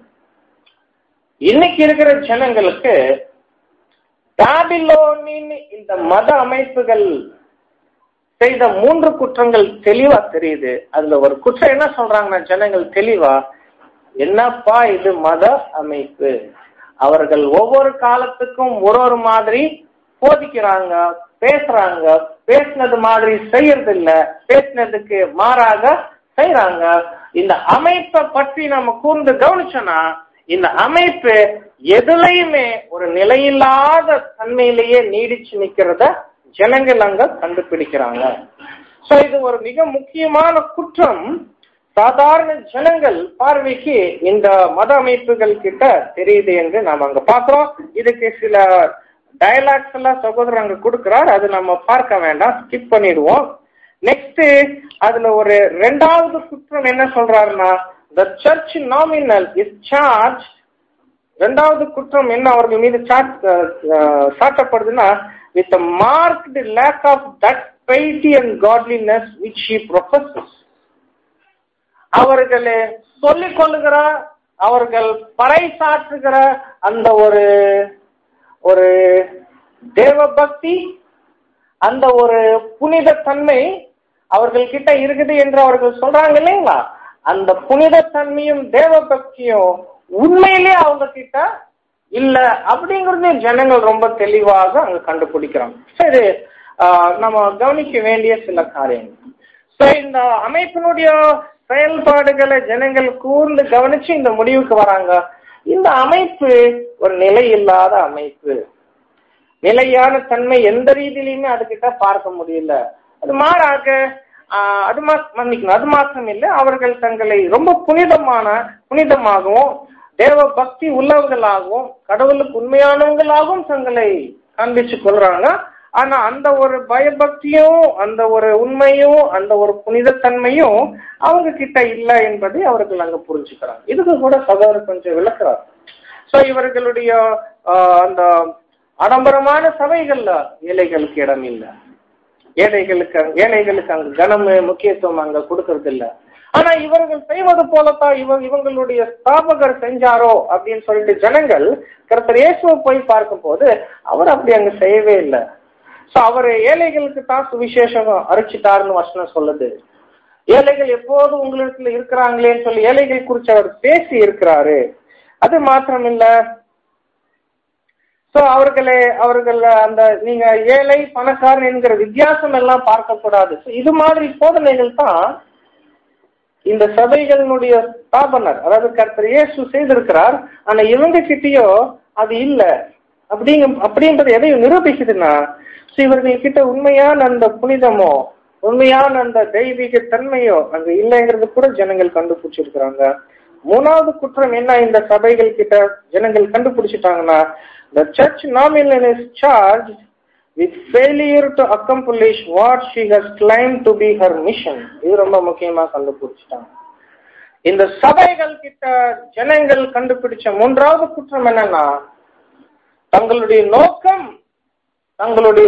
இன்னைக்கு இருக்கிற ஜனங்களுக்கு பாபிலோனின் இந்த மத அமைப்புகள் செய்த மூன்று குற்றங்கள் தெளிவா தெரியுது அதுல ஒரு குற்றம் என்ன சொல்றாங்கன்னா ஜனங்கள் தெளிவா என்னப்பா இது மத அமைப்பு அவர்கள் ஒவ்வொரு காலத்துக்கும் ஒரு ஒரு மாதிரி போதிக்கிறாங்க பேசுறாங்க பேசினது மாதிரி செய்யறது இல்ல பேசினதுக்கு மாறாக செய்யறாங்க இந்த அமைப்பை பற்றி நம்ம கூர்ந்து கவனிச்சோம்னா இந்த அமைப்பு எதுலையுமே ஒரு நிலையில்லாத தன்மையிலேயே நீடிச்சு நிக்கிறத ஜனங்கள் அங்க கண்டுபிடிக்கிறாங்க சோ இது ஒரு மிக முக்கியமான குற்றம் சாதாரண ஜனங்கள் பார்வைக்கு இந்த மத அமைப்புகள் கிட்ட தெரியுது என்று நாம் அங்க பாக்குறோம் இதுக்கு சில டயலாக்ஸ் எல்லாம் சகோதரர் அங்க கொடுக்கிறார் அது நம்ம பார்க்க வேண்டாம் ஸ்கிப் பண்ணிடுவோம் நெக்ஸ்ட் அதுல ஒரு ரெண்டாவது குற்றம் என்ன சொல்றாருன்னா the church nominal is charge ரெண்டாவது குற்றம் என்ன அவர்கள் மீது சாட்டப்படுதுன்னா with marked lack of that piety and godliness which he professes அவர்களே சொல்லிக் கொள்ளுகிற அவர்கள் பறைசாற்றுகிற அந்த ஒரு ஒரு தேவ பக்தி அந்த ஒரு புனித தன்மை அவர்கள் கிட்ட இருக்குது என்று அவர்கள் சொல்றாங்க இல்லைங்களா அந்த புனித தன்மையும் தேவ பக்தியும் உண்மையிலே அவங்க கிட்ட இல்ல அப்படிங்கறது ஜனங்கள் ரொம்ப தெளிவாக அங்க கண்டுபிடிக்கிறாங்க சரி நம்ம கவனிக்க வேண்டிய சில காரியங்கள் சோ இந்த அமைப்பினுடைய செயல்பாடுகளை ஜனங்கள் கூர்ந்து கவனிச்சு இந்த முடிவுக்கு வராங்க இந்த அமைப்பு ஒரு நிலை இல்லாத அமைப்பு நிலையான தன்மை எந்த ரீதியிலுமே அதுகிட்ட பார்க்க முடியல அது மாறாக அது மன்னிக்கணும் அது மாத்திரம் இல்லை அவர்கள் தங்களை ரொம்ப புனிதமான புனிதமாகவும் தேவ பக்தி உள்ளவர்களாகவும் கடவுளுக்கு உண்மையானவங்களாகவும் தங்களை காண்பிச்சு கொள்றாங்க ஆனா அந்த ஒரு பயபக்தியும் அந்த ஒரு உண்மையும் அந்த ஒரு புனிதத்தன்மையும் அவங்க கிட்ட இல்லை என்பதை அவர்கள் அங்க புரிஞ்சுக்கிறாங்க இதுக்கு கூட சகோதரர் கொஞ்சம் விளக்குறார் சோ இவர்களுடைய அந்த ஆடம்பரமான சபைகள்ல ஏழைகளுக்கு இடம் இல்லை ஏழைகளுக்கு ஏழைகளுக்கு அங்க கனம் முக்கியத்துவம் அங்க கொடுக்கறது இல்ல ஆனா இவர்கள் செய்வது போலத்தான் இவ இவங்களுடைய ஸ்தாபகர் செஞ்சாரோ அப்படின்னு சொல்லிட்டு ஜனங்கள் கருத்தர் இயேசுவை போய் பார்க்கும் போது அவர் அப்படி அங்க செய்யவே இல்லை சோ அவர் ஏழைகளுக்கு தான் சுவிசேஷம் அரிச்சிட்டாருன்னு வசனம் சொல்லுது ஏழைகள் எப்போதும் உங்களுக்கு இருக்கிறாங்களேன்னு சொல்லி ஏழைகள் குறித்து அவர் பேசி இருக்கிறாரு அது மாத்திரம் இல்ல சோ அவர்களே அவர்கள் அந்த நீங்க ஏழை பணக்காரன் என்கிற வித்தியாசம் எல்லாம் பார்க்க கூடாது இது மாதிரி போதனைகள் தான் இந்த சபைகளினுடைய ஸ்தாபனர் அதாவது கர்த்தர் இயேசு செய்திருக்கிறார் ஆனா இவங்க கிட்டயோ அது இல்ல அப்படிங்க அப்படின்றது எதையும் நிரூபிக்குதுன்னா இவர்கள் கிட்ட உண்மையான அந்த புனிதமோ உண்மையான அந்த தெய்வீக தன்மையோ அங்க இல்லைங்கிறது கூட ஜனங்கள் கண்டுபிடிச்சிருக்கிறாங்க மூணாவது குற்றம் என்ன இந்த சபைகள் கிட்ட ஜனங்கள் கண்டுபிடிச்சிட்டாங்கன்னா the church nominal is charged with failure to accomplish what she has claimed to be her mission இது ரொம்ப முக்கியமா கண்டுபிடிச்சிட்டாங்க இந்த சபைகள் கிட்ட ஜனங்கள் கண்டுபிடிச்ச மூன்றாவது குற்றம் என்னன்னா தங்களுடைய நோக்கம் தங்களுடைய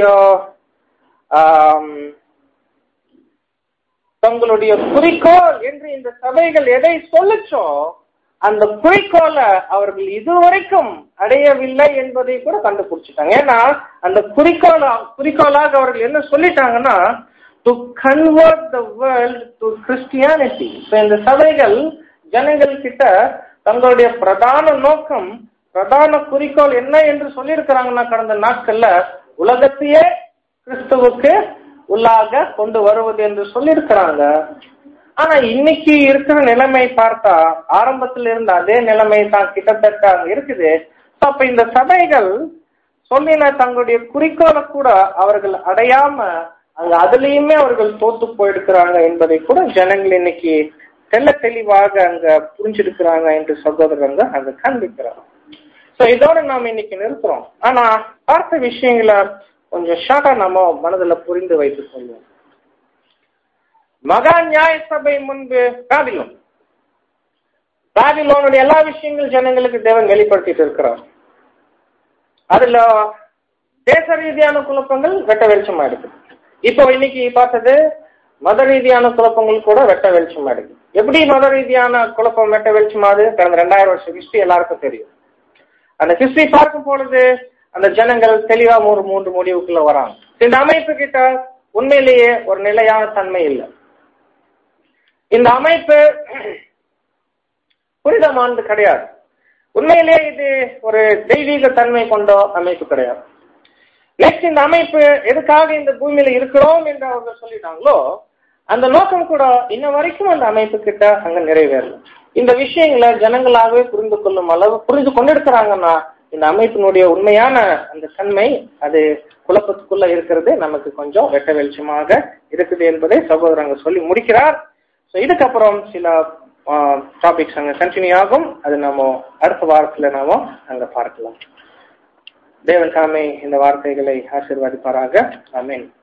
தங்களுடைய குறிக்கோள் என்று இந்த சபைகள் எதை சொல்லுச்சோ அந்த குறிக்கோளை அவர்கள் இதுவரைக்கும் அடையவில்லை என்பதை கூட கண்டுபிடிச்சிட்டாங்க ஏன்னா அந்த குறிக்கோள குறிக்கோளாக அவர்கள் என்ன சொல்லிட்டாங்கன்னா to convert the world to Christianity இந்த சபைகள் ஜனங்கள் கிட்ட தங்களுடைய பிரதான நோக்கம் பிரதான குறிக்கோள் என்ன என்று சொல்லியிருக்கிறாங்கன்னா கடந்த நாட்கள்ல உலகத்தையே கிறிஸ்துவுக்கு உள்ளாக கொண்டு வருவது என்று சொல்லியிருக்கிறாங்க ஆனா இன்னைக்கு இருக்கிற நிலைமை பார்த்தா ஆரம்பத்துல இருந்த அதே நிலைமை தான் கிட்டத்தட்ட அங்க இருக்குது அப்ப இந்த சபைகள் சொல்லின தங்களுடைய குறிக்கோளை கூட அவர்கள் அடையாம அங்க அதுலயுமே அவர்கள் தோத்து போயிருக்கிறாங்க என்பதை கூட ஜனங்கள் இன்னைக்கு தெல்ல தெளிவாக அங்க புரிஞ்சிருக்கிறாங்க என்று சகோதரங்க அங்க காண்பிக்கிறாங்க சோ இதோட நாம இன்னைக்கு நிறுத்துறோம் ஆனா பார்த்த விஷயங்களை கொஞ்சம் ஷார்ட்டா நம்ம மனதுல புரிந்து வைத்துக் கொள்வோம் மகா நியாய சபை முன்பு பாபிலோன் பாபிலோனுடைய எல்லா விஷயங்கள் ஜனங்களுக்கு தேவன் வெளிப்படுத்திட்டு இருக்கிறார் அதுல தேச ரீதியான குழப்பங்கள் வெட்ட வெளிச்சமா இருக்கு இப்போ இன்னைக்கு பார்த்தது மத ரீதியான குழப்பங்கள் கூட வெட்ட வெளிச்சமா இருக்கு எப்படி மத ரீதியான குழப்பம் வெட்ட வெளிச்சமாது கடந்த ரெண்டாயிரம் வருஷம் ஹிஸ்டரி எல்லாருக்கும் தெரியும் அந்த ஹிஸ்டரி பார்க்கும் பொழுது அந்த ஜனங்கள் தெளிவா ஒரு மூன்று முடிவுக்குள்ள வராங்க இந்த அமைப்பு கிட்ட உண்மையிலேயே ஒரு நிலையான தன்மை இல்லை இந்த அமைப்பு புனிதமானது கிடையாது உண்மையிலேயே இது ஒரு தெய்வீக தன்மை கொண்ட அமைப்பு கிடையாது நெக்ஸ்ட் இந்த அமைப்பு எதுக்காக இந்த பூமியில இருக்கிறோம் என்று அவங்க சொல்லிட்டாங்களோ அந்த நோக்கம் கூட இன்ன வரைக்கும் அந்த அமைப்பு கிட்ட அங்க நிறைவேறல இந்த விஷயங்களை ஜனங்களாகவே புரிந்து கொள்ளும் அளவு புரிந்து கொண்டிருக்கிறாங்கன்னா இந்த அமைப்பினுடைய உண்மையான அந்த தன்மை அது குழப்பத்துக்குள்ள இருக்கிறது நமக்கு கொஞ்சம் வெட்ட வெளிச்சமாக இருக்குது என்பதை சகோதரங்க சொல்லி முடிக்கிறார் ஸோ இதுக்கப்புறம் சில டாபிக்ஸ் அங்க கண்டினியூ ஆகும் அது நம்ம அடுத்த வாரத்துல நாம அங்க பார்க்கலாம் தேவன் தாமே இந்த வார்த்தைகளை ஆசீர்வாதிப்பாராக ஆமீன்